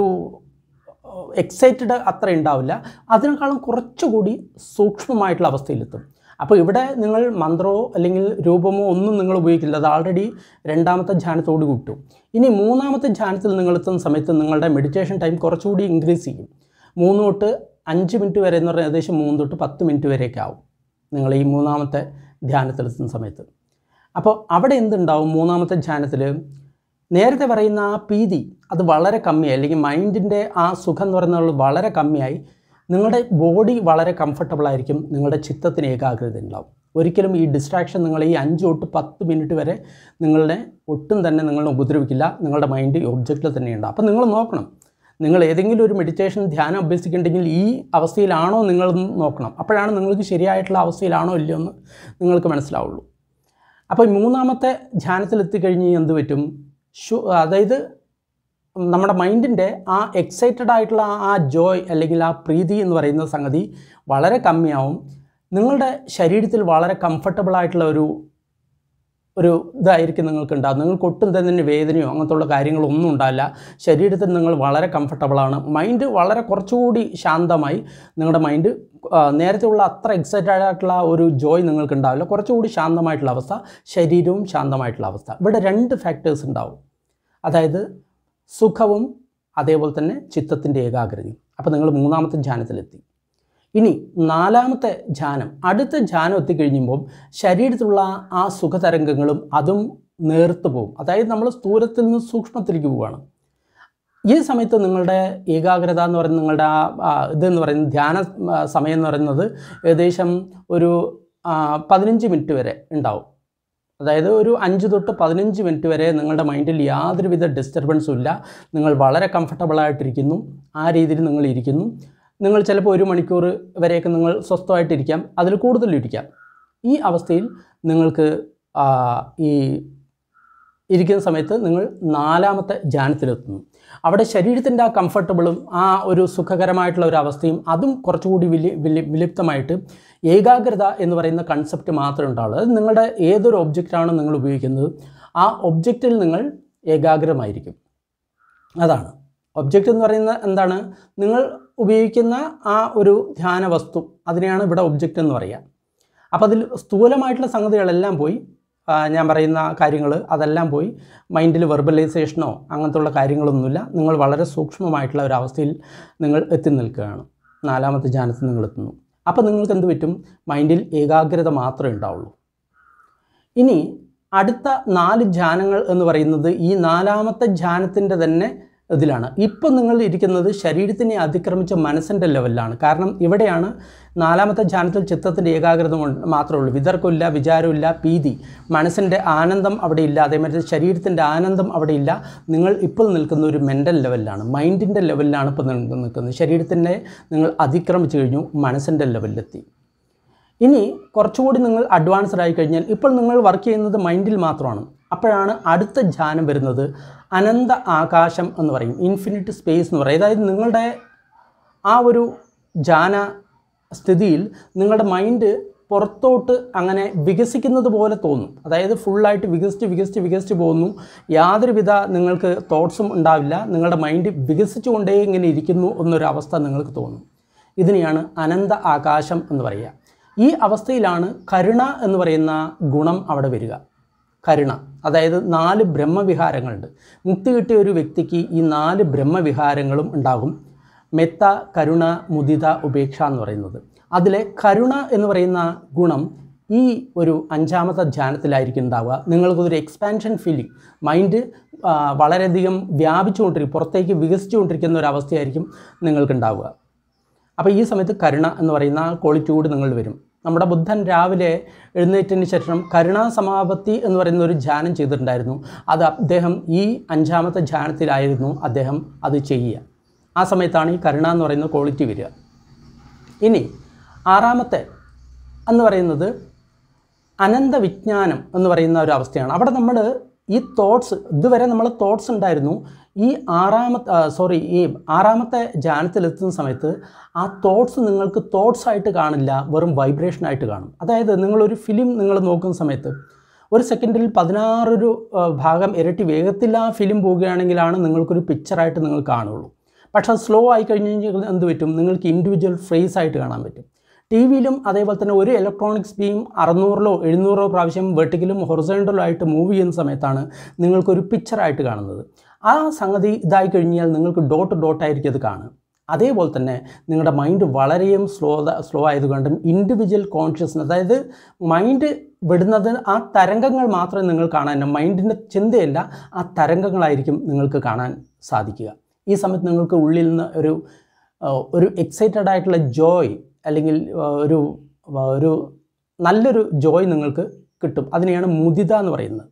എക്സൈറ്റഡ് അത്ര ഉണ്ടാവില്ല അതിനേക്കാളും കുറച്ചുകൂടി സൂക്ഷ്മമായിട്ടുള്ള അവസ്ഥയിലെത്തും അപ്പോൾ ഇവിടെ നിങ്ങൾ മന്ത്രമോ അല്ലെങ്കിൽ രൂപമോ ഒന്നും നിങ്ങൾ ഉപയോഗിക്കില്ല അത് ആൾറെഡി രണ്ടാമത്തെ ധ്യാനത്തോട് കിട്ടും ഇനി മൂന്നാമത്തെ ധ്യാനത്തിൽ നിങ്ങൾ എത്തുന്ന സമയത്ത് നിങ്ങളുടെ മെഡിറ്റേഷൻ ടൈം കുറച്ചുകൂടി ഇൻക്രീസ് ചെയ്യും മൂന്ന് തൊട്ട് അഞ്ച് മിനിറ്റ് വരെ എന്ന് പറഞ്ഞാൽ ഏകദേശം മൂന്ന് തൊട്ട് പത്ത് മിനിറ്റ് വരെയൊക്കെ ആവും നിങ്ങൾ ഈ മൂന്നാമത്തെ ധ്യാനത്തിലെത്തുന്ന സമയത്ത് അപ്പോൾ അവിടെ എന്തുണ്ടാവും മൂന്നാമത്തെ ധ്യാനത്തിൽ നേരത്തെ പറയുന്ന ആ പീതി അത് വളരെ കമ്മിയായി അല്ലെങ്കിൽ മൈൻഡിൻ്റെ ആ സുഖം എന്ന് പറയുന്നത് വളരെ കമ്മിയായി നിങ്ങളുടെ ബോഡി വളരെ കംഫർട്ടബിൾ ആയിരിക്കും നിങ്ങളുടെ ചിത്തത്തിന് ഏകാഗ്രത ഉണ്ടാവും ഒരിക്കലും ഈ ഡിസ്ട്രാക്ഷൻ നിങ്ങൾ ഈ അഞ്ച് തൊട്ട് പത്ത് മിനിറ്റ് വരെ നിങ്ങളുടെ ഒട്ടും തന്നെ നിങ്ങളെ ഉപദ്രവിക്കില്ല നിങ്ങളുടെ മൈൻഡ് ഒബ്ജക്റ്റിൽ തന്നെ ഉണ്ടാവും അപ്പോൾ നിങ്ങൾ നോക്കണം നിങ്ങൾ ഏതെങ്കിലും ഒരു മെഡിറ്റേഷൻ ധ്യാനം അഭ്യസിക്കുന്നുണ്ടെങ്കിൽ ഈ അവസ്ഥയിലാണോ നിങ്ങളെന്ന് നോക്കണം അപ്പോഴാണ് നിങ്ങൾക്ക് ശരിയായിട്ടുള്ള അവസ്ഥയിലാണോ ഇല്ലയോ എന്ന് നിങ്ങൾക്ക് മനസ്സിലാവുള്ളൂ അപ്പോൾ ഈ മൂന്നാമത്തെ ധ്യാനത്തിൽ എത്തിക്കഴിഞ്ഞ് എന്ത് പറ്റും ഷു അതായത് നമ്മുടെ മൈൻഡിൻ്റെ ആ എക്സൈറ്റഡ് ആയിട്ടുള്ള ആ ജോയ് അല്ലെങ്കിൽ ആ പ്രീതി എന്ന് പറയുന്ന സംഗതി വളരെ കമ്മിയാവും നിങ്ങളുടെ ശരീരത്തിൽ വളരെ കംഫർട്ടബിൾ ആയിട്ടുള്ള ഒരു ഒരു ഇതായിരിക്കും നിങ്ങൾക്ക് ഉണ്ടാകും നിങ്ങൾക്ക് ഒട്ടും തന്നെ വേദനയോ അങ്ങനത്തുള്ള കാര്യങ്ങളൊന്നും ഉണ്ടാവില്ല ശരീരത്തിൽ നിങ്ങൾ വളരെ കംഫർട്ടബിളാണ് മൈൻഡ് വളരെ കുറച്ചുകൂടി ശാന്തമായി നിങ്ങളുടെ മൈൻഡ് നേരത്തെ ഉള്ള അത്ര എക്സൈറ്റഡ് ആയിട്ടുള്ള ഒരു ജോയ് നിങ്ങൾക്ക് ഉണ്ടാവില്ല കുറച്ചുകൂടി ശാന്തമായിട്ടുള്ള അവസ്ഥ ശരീരവും ശാന്തമായിട്ടുള്ള അവസ്ഥ ഇവിടെ രണ്ട് ഫാക്ടേഴ്സ് ഉണ്ടാവും അതായത് സുഖവും അതേപോലെ തന്നെ ചിത്തത്തിൻ്റെ ഏകാഗ്രതയും അപ്പോൾ നിങ്ങൾ മൂന്നാമത്തെ ധ്യാനത്തിലെത്തി ഇനി നാലാമത്തെ ധ്യാനം അടുത്ത ധ്യാനം എത്തിക്കഴിയുമ്പോൾ ശരീരത്തിലുള്ള ആ സുഖതരംഗങ്ങളും അതും നേർത്തു പോകും അതായത് നമ്മൾ സ്ഥൂലത്തിൽ നിന്ന് സൂക്ഷ്മത്തിലേക്ക് പോവുകയാണ് ഈ സമയത്ത് നിങ്ങളുടെ ഏകാഗ്രത എന്ന് പറയുന്നത് നിങ്ങളുടെ ആ ആ, ഇതെന്ന് പറയുന്നത് ധ്യാന ആ, സമയം എന്ന് പറയുന്നത് ഏകദേശം ഒരു ആ, പതിനഞ്ച് മിനിറ്റ് വരെ ഉണ്ടാവും അതായത് ഒരു അഞ്ച് തൊട്ട് പതിനഞ്ച് മിനിറ്റ് വരെ നിങ്ങളുടെ മൈൻഡിൽ യാതൊരുവിധ ഡിസ്റ്റർബൻസും ഇല്ല നിങ്ങൾ വളരെ കംഫർട്ടബിളായിട്ടിരിക്കുന്നു ആ രീതിയിൽ നിങ്ങൾ ഇരിക്കുന്നു നിങ്ങൾ ചിലപ്പോൾ ഒരു മണിക്കൂർ വരെയൊക്കെ നിങ്ങൾ സ്വസ്ഥമായിട്ടിരിക്കാം അതിൽ കൂടുതലും ഇരിക്കാം ഈ അവസ്ഥയിൽ നിങ്ങൾക്ക് ആ, ഈ ഇരിക്കുന്ന സമയത്ത് നിങ്ങൾ നാലാമത്തെ ധ്യാനത്തിലെത്തുന്നു അവിടെ ശരീരത്തിൻ്റെ ആ കംഫർട്ടബിളും ആ ഒരു സുഖകരമായിട്ടുള്ള ഒരു അവസ്ഥയും അതും കുറച്ചുകൂടി വിലി വിലി വിലിപ്തമായിട്ട് ഏകാഗ്രത എന്ന് പറയുന്ന കൺസെപ്റ്റ് മാത്രമേ ഉണ്ടാവുള്ളൂ അത് നിങ്ങളുടെ ഏതൊരു ഒബ്ജക്റ്റാണ് നിങ്ങൾ ഉപയോഗിക്കുന്നത് ആ ഒബ്ജക്റ്റിൽ നിങ്ങൾ ഏകാഗ്രമായിരിക്കും അതാണ് ഒബ്ജക്റ്റ് എന്ന് പറയുന്നത് എന്താണ് നിങ്ങൾ ഉപയോഗിക്കുന്ന ആ ഒരു ധ്യാന വസ്തു അതിനെയാണ് ഇവിടെ ഒബ്ജക്റ്റ് എന്ന് പറയുക അപ്പോൾ അതിൽ സ്ഥൂലമായിട്ടുള്ള സംഗതികളെല്ലാം പോയി ആ, ഞാൻ പറയുന്ന കാര്യങ്ങൾ അതെല്ലാം പോയി മൈൻഡിൽ വെർബലൈസേഷനോ അങ്ങനത്തെ ഉള്ള കാര്യങ്ങളൊന്നുമില്ല നിങ്ങൾ വളരെ സൂക്ഷ്മമായിട്ടുള്ള ഒരു അവസ്ഥയിൽ നിങ്ങൾ എത്തി നിൽക്കുകയാണ് നാലാമത്തെ ധ്യാനത്തിൽ നിങ്ങൾ എത്തുന്നു അപ്പോൾ നിങ്ങൾക്ക് എന്ത് പറ്റും മൈൻഡിൽ ഏകാഗ്രത മാത്രമേ ഉണ്ടാവുള്ളൂ ഇനി അടുത്ത നാല് ധ്യാനങ്ങൾ എന്ന് പറയുന്നത് ഈ നാലാമത്തെ ധ്യാനത്തിൻ്റെ തന്നെ ഇതിലാണ് ഇപ്പം നിങ്ങൾ ഇരിക്കുന്നത് ശരീരത്തിനെ അതിക്രമിച്ച മനസ്സിൻ്റെ ലെവലിലാണ് കാരണം ഇവിടെയാണ് നാലാമത്തെ ധ്യാനത്തിൽ ചിത്രത്തിൻ്റെ ഏകാഗ്രത കൊണ്ട് മാത്രമേ ഉള്ളൂ വിതർക്കമില്ല വിചാരമില്ല പീതി മനസ്സിൻ്റെ ആനന്ദം അവിടെ ഇല്ല അതേമാതിരി ശരീരത്തിൻ്റെ ആനന്ദം അവിടെ ഇല്ല നിങ്ങൾ ഇപ്പോൾ നിൽക്കുന്ന ഒരു മെൻ്റൽ ലെവലിലാണ് മൈൻഡിൻ്റെ ലെവലിലാണ് ഇപ്പോൾ നിങ്ങൾ നിൽക്കുന്നത് ശരീരത്തിൻ്റെ നിങ്ങൾ അതിക്രമിച്ചു കഴിഞ്ഞു മനസ്സിൻ്റെ ലെവലിലെത്തി ഇനി കുറച്ചുകൂടി നിങ്ങൾ അഡ്വാൻസ്ഡ് ആയി കഴിഞ്ഞാൽ ഇപ്പോൾ നിങ്ങൾ വർക്ക് ചെയ്യുന്നത് മൈൻഡിൽ മാത്രമാണ് അപ്പോഴാണ് അടുത്ത ധ്യാനം വരുന്നത് അനന്ത ആകാശം എന്ന് പറയും ഇൻഫിനിറ്റ് സ്പേസ് എന്ന് പറയും അതായത് നിങ്ങളുടെ ആ ഒരു ധ്യാന സ്ഥിതിയിൽ നിങ്ങളുടെ മൈൻഡ് പുറത്തോട്ട് അങ്ങനെ വികസിക്കുന്നത് പോലെ തോന്നും അതായത് ഫുള്ളായിട്ട് വികസിച്ച് വികസിച്ച് വികസിച്ച് പോകുന്നു യാതൊരുവിധ നിങ്ങൾക്ക് തോട്ട്സും ഉണ്ടാവില്ല നിങ്ങളുടെ മൈൻഡ് വികസിച്ചുകൊണ്ടേ ഇങ്ങനെ ഇരിക്കുന്നു എന്നൊരു അവസ്ഥ നിങ്ങൾക്ക് തോന്നും ഇതിനെയാണ് അനന്ത ആകാശം എന്ന് പറയുക ഈ അവസ്ഥയിലാണ് കരുണ എന്ന് പറയുന്ന ഗുണം അവിടെ വരിക കരുണ അതായത് നാല് ബ്രഹ്മവിഹാരങ്ങളുണ്ട് മുക്തി കിട്ടിയ ഒരു വ്യക്തിക്ക് ഈ നാല് ബ്രഹ്മവിഹാരങ്ങളും ഉണ്ടാകും മെത്ത കരുണ മുദിത ഉപേക്ഷ എന്ന് പറയുന്നത് അതിലെ കരുണ എന്ന് പറയുന്ന ഗുണം ഈ ഒരു അഞ്ചാമത്തെ ധ്യാനത്തിലായിരിക്കും ഉണ്ടാവുക നിങ്ങൾക്കൊരു എക്സ്പാൻഷൻ ഫീലിംഗ് മൈൻഡ് വളരെയധികം വ്യാപിച്ചുകൊണ്ടിരിക്കും പുറത്തേക്ക് വികസിച്ചുകൊണ്ടിരിക്കുന്ന ഒരു അവസ്ഥയായിരിക്കും നിങ്ങൾക്കുണ്ടാവുക അപ്പോൾ ഈ സമയത്ത് കരുണ എന്ന് പറയുന്ന ക്വാളിറ്റി കൂടി നിങ്ങൾ വരും നമ്മുടെ ബുദ്ധൻ രാവിലെ എഴുന്നേറ്റതിന് ശേഷം കരുണാ സമാപത്തി എന്ന് പറയുന്ന ഒരു ധ്യാനം ചെയ്തിട്ടുണ്ടായിരുന്നു അത് അദ്ദേഹം ഈ അഞ്ചാമത്തെ ധ്യാനത്തിലായിരുന്നു അദ്ദേഹം അത് ചെയ്യുക ആ സമയത്താണ് ഈ കരുണ എന്ന് പറയുന്ന ക്വാളിറ്റി വരിക ഇനി ആറാമത്തെ എന്ന് പറയുന്നത് അനന്ത വിജ്ഞാനം എന്ന് പറയുന്ന ഒരു അവസ്ഥയാണ് അവിടെ നമ്മൾ ഈ തോട്ട്സ് ഇതുവരെ നമ്മൾ തോട്ട്സ് ഉണ്ടായിരുന്നു ഈ ആറാമത്തെ സോറി ഈ ആറാമത്തെ ധ്യാനത്തിലെത്തുന്ന സമയത്ത് ആ തോട്ട്സ് നിങ്ങൾക്ക് തോട്ട്സ് ആയിട്ട് കാണില്ല വെറും വൈബ്രേഷൻ ആയിട്ട് കാണും അതായത് നിങ്ങളൊരു ഫിലിം നിങ്ങൾ നോക്കുന്ന സമയത്ത് ഒരു സെക്കൻഡിൽ പതിനാറൊരു ആ, ഭാഗം ഇരട്ടി വേഗത്തിൽ ആ ഫിലിം പോവുകയാണെങ്കിലാണ് നിങ്ങൾക്കൊരു പിക്ചറായിട്ട് നിങ്ങൾ കാണുള്ളൂ പക്ഷേ അത് സ്ലോ ആയി കഴിഞ്ഞ് കഴിഞ്ഞാൽ എന്ത് പറ്റും നിങ്ങൾക്ക് ഇൻഡിവിജ്വൽ ഫ്രേസ് ആയിട്ട് കാണാൻ പറ്റും ടി വിയിലും അതേപോലെ തന്നെ ഒരു ഇലക്ട്രോണിക്സ് ബീം അറുന്നൂറിലോ എഴുന്നൂറോ പ്രാവശ്യം വെർട്ടിക്കലും ഹൊറിസോണ്ടലോ ആയിട്ട് മൂവ് ചെയ്യുന്ന സമയത്താണ് നിങ്ങൾക്കൊരു പിക്ചറായിട്ട് കാണുന്നത് ആ സംഗതി ഇതായി കഴിഞ്ഞാൽ നിങ്ങൾക്ക് ഡോട്ട് ഡോട്ടായിരിക്കും അത് കാണുക അതേപോലെ തന്നെ നിങ്ങളുടെ മൈൻഡ് വളരെയും സ്ലോ സ്ലോ ആയതുകൊണ്ടും ഇൻഡിവിജ്വൽ കോൺഷ്യസ്നസ് അതായത് മൈൻഡ് വിടുന്നത് ആ തരംഗങ്ങൾ മാത്രമേ നിങ്ങൾ കാണാൻ മൈൻഡിൻ്റെ ചിന്തയല്ല ആ തരംഗങ്ങളായിരിക്കും നിങ്ങൾക്ക് കാണാൻ സാധിക്കുക ഈ സമയത്ത് നിങ്ങൾക്ക് ഉള്ളിൽ നിന്ന് ഒരു ആ, ഒരു എക്സൈറ്റഡ് ആയിട്ടുള്ള ജോയ് അല്ലെങ്കിൽ ആ, ഒരു ആ, ഒരു നല്ലൊരു ജോയ് നിങ്ങൾക്ക് കിട്ടും അതിനെയാണ് മുദിത എന്ന് പറയുന്നത്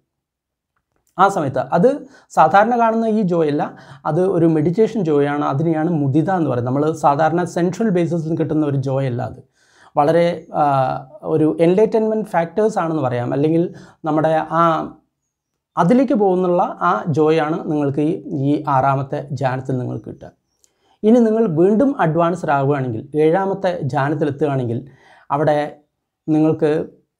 ആ സമയത്ത് അത് സാധാരണ കാണുന്ന ഈ ജോയ് അല്ല അത് ഒരു മെഡിറ്റേഷൻ ജോയാണ് അതിനെയാണ് മുദിത എന്ന് പറയുന്നത് നമ്മൾ സാധാരണ സെൻട്രൽ ബേസിസിൽ കിട്ടുന്ന ഒരു ജോയ് അല്ല അത് വളരെ ആ, ഒരു എൻലൈറ്റൻമെൻറ്റ് ഫാക്ടേഴ്സ് ആണെന്ന് പറയാം അല്ലെങ്കിൽ നമ്മുടെ ആ അതിലേക്ക് പോകുന്നുള്ള ആ ജോയാണ് നിങ്ങൾക്ക് ഈ ഈ ആറാമത്തെ ധ്യാനത്തിൽ നിങ്ങൾക്ക് കിട്ടുക ഇനി നിങ്ങൾ വീണ്ടും അഡ്വാൻസ്ഡ് ആവുകയാണെങ്കിൽ ഏഴാമത്തെ ധ്യാനത്തിൽ എത്തുകയാണെങ്കിൽ അവിടെ നിങ്ങൾക്ക്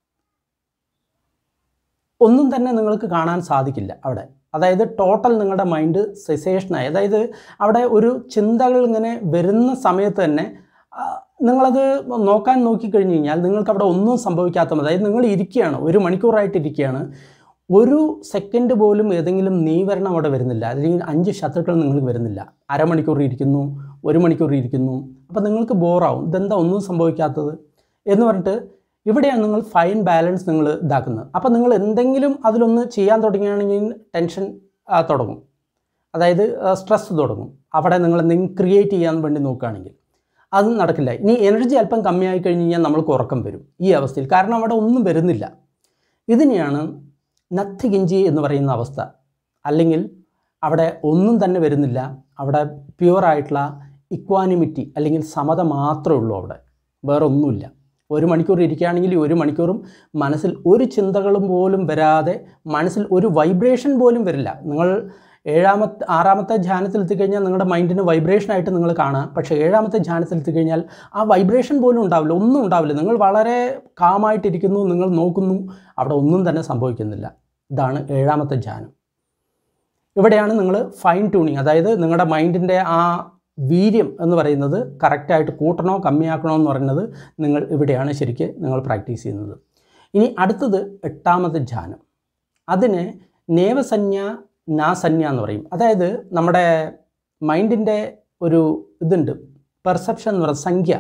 ഒന്നും തന്നെ നിങ്ങൾക്ക് കാണാൻ സാധിക്കില്ല അവിടെ അതായത് ടോട്ടൽ നിങ്ങളുടെ മൈൻഡ് സെസേഷനായി അതായത് അവിടെ ഒരു ചിന്തകൾ ഇങ്ങനെ വരുന്ന സമയത്ത് തന്നെ ആ, നിങ്ങളത് നോക്കാൻ നോക്കിക്കഴിഞ്ഞ് കഴിഞ്ഞാൽ നിങ്ങൾക്ക് അവിടെ ഒന്നും സംഭവിക്കാത്ത മതി അതായത് നിങ്ങൾ ഇരിക്കുകയാണ് ഒരു മണിക്കൂറായിട്ട് ഇരിക്കുകയാണ് ഒരു സെക്കൻഡ് പോലും ഏതെങ്കിലും നീവരണം അവിടെ വരുന്നില്ല അല്ലെങ്കിൽ അഞ്ച് ശത്രുക്കൾ നിങ്ങൾക്ക് വരുന്നില്ല അരമണിക്കൂർ ഇരിക്കുന്നു ഒരു മണിക്കൂർ ഇരിക്കുന്നു അപ്പോൾ നിങ്ങൾക്ക് ബോറാവും ഇതെന്താ ഒന്നും സംഭവിക്കാത്തത് എന്ന് പറഞ്ഞിട്ട് ഇവിടെയാണ് നിങ്ങൾ ഫൈൻ ബാലൻസ് നിങ്ങൾ ഇതാക്കുന്നത് അപ്പോൾ നിങ്ങൾ എന്തെങ്കിലും അതിലൊന്ന് ചെയ്യാൻ തുടങ്ങുകയാണെങ്കിൽ ടെൻഷൻ ആ, തുടങ്ങും അതായത് സ്ട്രെസ് തുടങ്ങും അവിടെ നിങ്ങൾ എന്തെങ്കിലും ക്രിയേറ്റ് ചെയ്യാൻ വേണ്ടി നോക്കുകയാണെങ്കിൽ അത് നടക്കില്ല ഇനി എനർജി അല്പം കമ്മിയായി കഴിഞ്ഞ് കഴിഞ്ഞാൽ നമ്മൾക്ക് ഉറക്കം വരും ഈ അവസ്ഥയിൽ കാരണം അവിടെ ഒന്നും വരുന്നില്ല ഇതിനെയാണ് നത്തികിഞ്ചി എന്ന് പറയുന്ന അവസ്ഥ അല്ലെങ്കിൽ അവിടെ ഒന്നും തന്നെ വരുന്നില്ല അവിടെ പ്യുവറായിട്ടുള്ള ഇക്വാനിമിറ്റി അല്ലെങ്കിൽ സമത മാത്രമേ ഉള്ളൂ അവിടെ വേറെ ഒന്നുമില്ല ഒരു മണിക്കൂർ ഇരിക്കുകയാണെങ്കിൽ ഈ ഒരു മണിക്കൂറും മനസ്സിൽ ഒരു ചിന്തകളും പോലും വരാതെ മനസ്സിൽ ഒരു വൈബ്രേഷൻ പോലും വരില്ല നിങ്ങൾ ഏഴാമത്തെ ആറാമത്തെ ധ്യാനത്തിൽ എത്തിക്കഴിഞ്ഞാൽ നിങ്ങളുടെ മൈൻഡിന് വൈബ്രേഷനായിട്ട് നിങ്ങൾ കാണാം പക്ഷേ ഏഴാമത്തെ ധ്യാനത്തിൽ എത്തിക്കഴിഞ്ഞാൽ ആ വൈബ്രേഷൻ പോലും ഉണ്ടാവില്ല ഒന്നും ഉണ്ടാവില്ല നിങ്ങൾ വളരെ കാമായിട്ടിരിക്കുന്നു നിങ്ങൾ നോക്കുന്നു അവിടെ ഒന്നും തന്നെ സംഭവിക്കുന്നില്ല ഇതാണ് ഏഴാമത്തെ ധ്യാനം ഇവിടെയാണ് നിങ്ങൾ ഫൈൻ ട്യൂണിങ് അതായത് നിങ്ങളുടെ മൈൻഡിൻ്റെ ആ വീര്യം എന്ന് പറയുന്നത് കറക്റ്റായിട്ട് കൂട്ടണോ കമ്മിയാക്കണോ എന്ന് പറയുന്നത് നിങ്ങൾ ഇവിടെയാണ് ശരിക്ക് നിങ്ങൾ പ്രാക്ടീസ് ചെയ്യുന്നത് ഇനി അടുത്തത് എട്ടാമത്തെ ധ്യാനം അതിന് നേവസന്യ നാസന്യ എന്ന് പറയും അതായത് നമ്മുടെ മൈൻഡിൻ്റെ ഒരു ഇതുണ്ട് പെർസെപ്ഷൻ എന്ന് പറയുന്നത് സംഖ്യ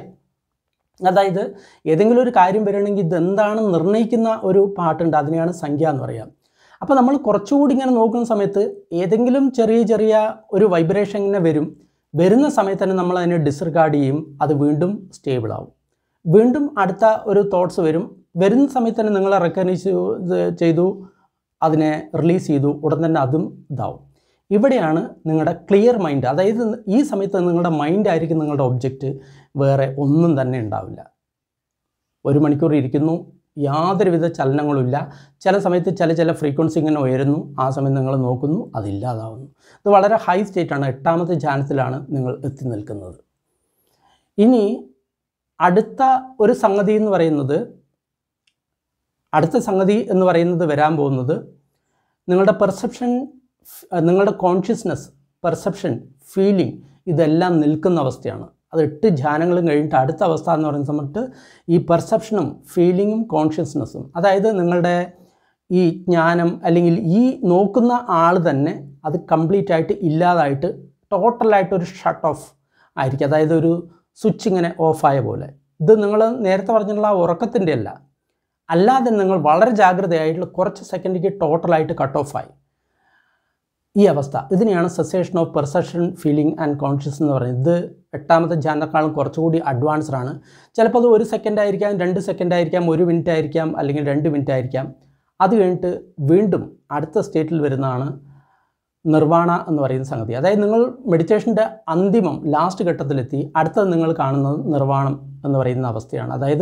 അതായത് ഏതെങ്കിലും ഒരു കാര്യം വരികയാണെങ്കിൽ ഇതെന്താണെന്ന് നിർണ്ണയിക്കുന്ന ഒരു പാട്ടുണ്ട് അതിനെയാണ് സംഖ്യ എന്ന് പറയുക അപ്പോൾ നമ്മൾ കുറച്ചുകൂടി ഇങ്ങനെ നോക്കുന്ന സമയത്ത് ഏതെങ്കിലും ചെറിയ ചെറിയ ഒരു വൈബ്രേഷൻ ഇങ്ങനെ വരും വരുന്ന സമയത്ത് തന്നെ നമ്മൾ അതിനെ ഡിസ്റിഗാർഡ് ചെയ്യും അത് വീണ്ടും സ്റ്റേബിൾ ആവും വീണ്ടും അടുത്ത ഒരു തോട്ട്സ് വരും വരുന്ന സമയത്ത് തന്നെ നിങ്ങൾ റെക്കഗ്നൈസ് ചെയ്തു അതിനെ റിലീസ് ചെയ്തു ഉടൻ തന്നെ അതും ഇതാവും ഇവിടെയാണ് നിങ്ങളുടെ ക്ലിയർ മൈൻഡ് അതായത് ഈ സമയത്ത് നിങ്ങളുടെ മൈൻഡ് ആയിരിക്കും നിങ്ങളുടെ ഒബ്ജക്റ്റ് വേറെ ഒന്നും തന്നെ ഉണ്ടാവില്ല ഒരു മണിക്കൂർ ഇരിക്കുന്നു യാതൊരുവിധ ചലനങ്ങളുമില്ല ചില സമയത്ത് ചില ചില ഫ്രീക്വൻസി ഇങ്ങനെ ഉയരുന്നു ആ സമയം നിങ്ങൾ നോക്കുന്നു അതില്ലാതാവുന്നു ഇത് വളരെ ഹൈ സ്റ്റേറ്റാണ് എട്ടാമത്തെ ധ്യാനത്തിലാണ് നിങ്ങൾ എത്തി നിൽക്കുന്നത് ഇനി അടുത്ത ഒരു സംഗതി എന്ന് പറയുന്നത് അടുത്ത സംഗതി എന്ന് പറയുന്നത് വരാൻ പോകുന്നത് നിങ്ങളുടെ പെർസെപ്ഷൻ നിങ്ങളുടെ കോൺഷ്യസ്നെസ് പെർസെപ്ഷൻ ഫീലിംഗ് ഇതെല്ലാം നിൽക്കുന്ന അവസ്ഥയാണ് അത് എട്ട് ധ്യാനങ്ങളും കഴിഞ്ഞിട്ട് അടുത്ത അവസ്ഥ എന്ന് പറയുന്ന സമയത്ത് ഈ പെർസെപ്ഷനും ഫീലിങ്ങും കോൺഷ്യസ്നെസ്സും അതായത് നിങ്ങളുടെ ഈ ജ്ഞാനം അല്ലെങ്കിൽ ഈ നോക്കുന്ന ആൾ തന്നെ അത് കംപ്ലീറ്റ് ആയിട്ട് ഇല്ലാതായിട്ട് ടോട്ടലായിട്ട് ഒരു ഷട്ട് ഓഫ് ആയിരിക്കും അതായത് ഒരു സ്വിച്ച് ഇങ്ങനെ ഓഫായ പോലെ ഇത് നിങ്ങൾ നേരത്തെ പറഞ്ഞിട്ടുള്ള ആ ഉറക്കത്തിൻ്റെ അല്ല അല്ലാതെ നിങ്ങൾ വളരെ ജാഗ്രതയായിട്ടുള്ള കുറച്ച് സെക്കൻഡിക്ക് ടോട്ടലായിട്ട് കട്ട് ഓഫായി ഈ അവസ്ഥ ഇതിനെയാണ് cessation of perception feeling and conscious എന്ന് പറയുന്നത് ഇത് എട്ടാമത്തെ ധ്യാനത്തെക്കാളും കുറച്ചുകൂടി അഡ്വാൻസ്ഡ് ആണ് ചിലപ്പോൾ അത് ഒരു സെക്കൻഡ് ആയിരിക്കാം രണ്ട് സെക്കൻഡ് ആയിരിക്കാം ഒരു മിനിറ്റ് ആയിരിക്കാം അല്ലെങ്കിൽ രണ്ട് മിനിറ്റ് ആയിരിക്കാം അത് കഴിഞ്ഞിട്ട് വീണ്ടും അടുത്ത സ്റ്റേറ്റിൽ വരുന്നതാണ് നിർവാണ എന്ന് പറയുന്ന സംഗതി അതായത് നിങ്ങൾ മെഡിറ്റേഷൻ്റെ അന്തിമം ലാസ്റ്റ് ഘട്ടത്തിലെത്തി അടുത്തത് നിങ്ങൾ കാണുന്നത് നിർവാണം എന്ന് പറയുന്ന അവസ്ഥയാണ് അതായത്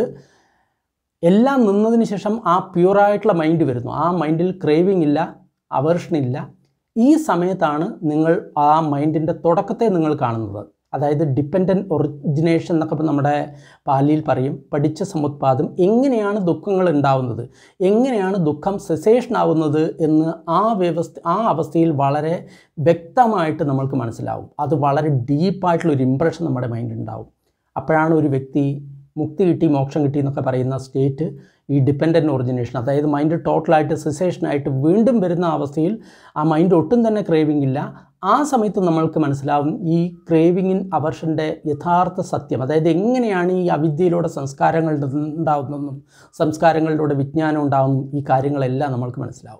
എല്ലാം നിന്നതിന് ശേഷം ആ പ്യൂറായിട്ടുള്ള മൈൻഡ് വരുന്നു ആ മൈൻഡിൽ ക്രേവിംഗ് ഇല്ല അവേർഷൻ ഇല്ല ഈ സമയത്താണ് നിങ്ങൾ ആ മൈൻഡിൻ്റെ തുടക്കത്തെ നിങ്ങൾ കാണുന്നത് അതായത് ഡിപ്പെൻഡൻറ്റ് ഒറിജിനേഷൻ എന്നൊക്കെ നമ്മുടെ പാലിയിൽ പറയും പഠിച്ച സമുത്പാദം എങ്ങനെയാണ് ദുഃഖങ്ങൾ ഉണ്ടാവുന്നത് എങ്ങനെയാണ് ദുഃഖം സെസേഷൻ ആവുന്നത് എന്ന് ആ വ്യവസ്ഥ ആ അവസ്ഥയിൽ വളരെ വ്യക്തമായിട്ട് നമ്മൾക്ക് മനസ്സിലാവും അത് വളരെ ഡീപ്പായിട്ടുള്ള ഒരു ഇമ്പ്രഷൻ നമ്മുടെ മൈൻഡിൽ ഉണ്ടാവും അപ്പോഴാണ് ഒരു വ്യക്തി മുക്തി കിട്ടി മോക്ഷം കിട്ടി എന്നൊക്കെ പറയുന്ന സ്റ്റേറ്റ് ഈ ഡിപ്പെൻഡൻറ്റ് ഒറിജിനേഷൻ അതായത് മൈൻഡ് ടോട്ടലായിട്ട് സെസേഷനായിട്ട് വീണ്ടും വരുന്ന അവസ്ഥയിൽ ആ മൈൻഡ് ഒട്ടും തന്നെ ക്രേവിംഗ് ഇല്ല ആ സമയത്ത് നമ്മൾക്ക് മനസ്സിലാവും ഈ ക്രേവിങ്ങിൻ അവർഷൻ്റെ യഥാർത്ഥ സത്യം അതായത് എങ്ങനെയാണ് ഈ അവിദ്യയിലൂടെ സംസ്കാരങ്ങൾ ഉണ്ടാകുന്നതെന്നും സംസ്കാരങ്ങളിലൂടെ വിജ്ഞാനം ഉണ്ടാകുന്നു ഈ കാര്യങ്ങളെല്ലാം നമ്മൾക്ക് മനസ്സിലാവും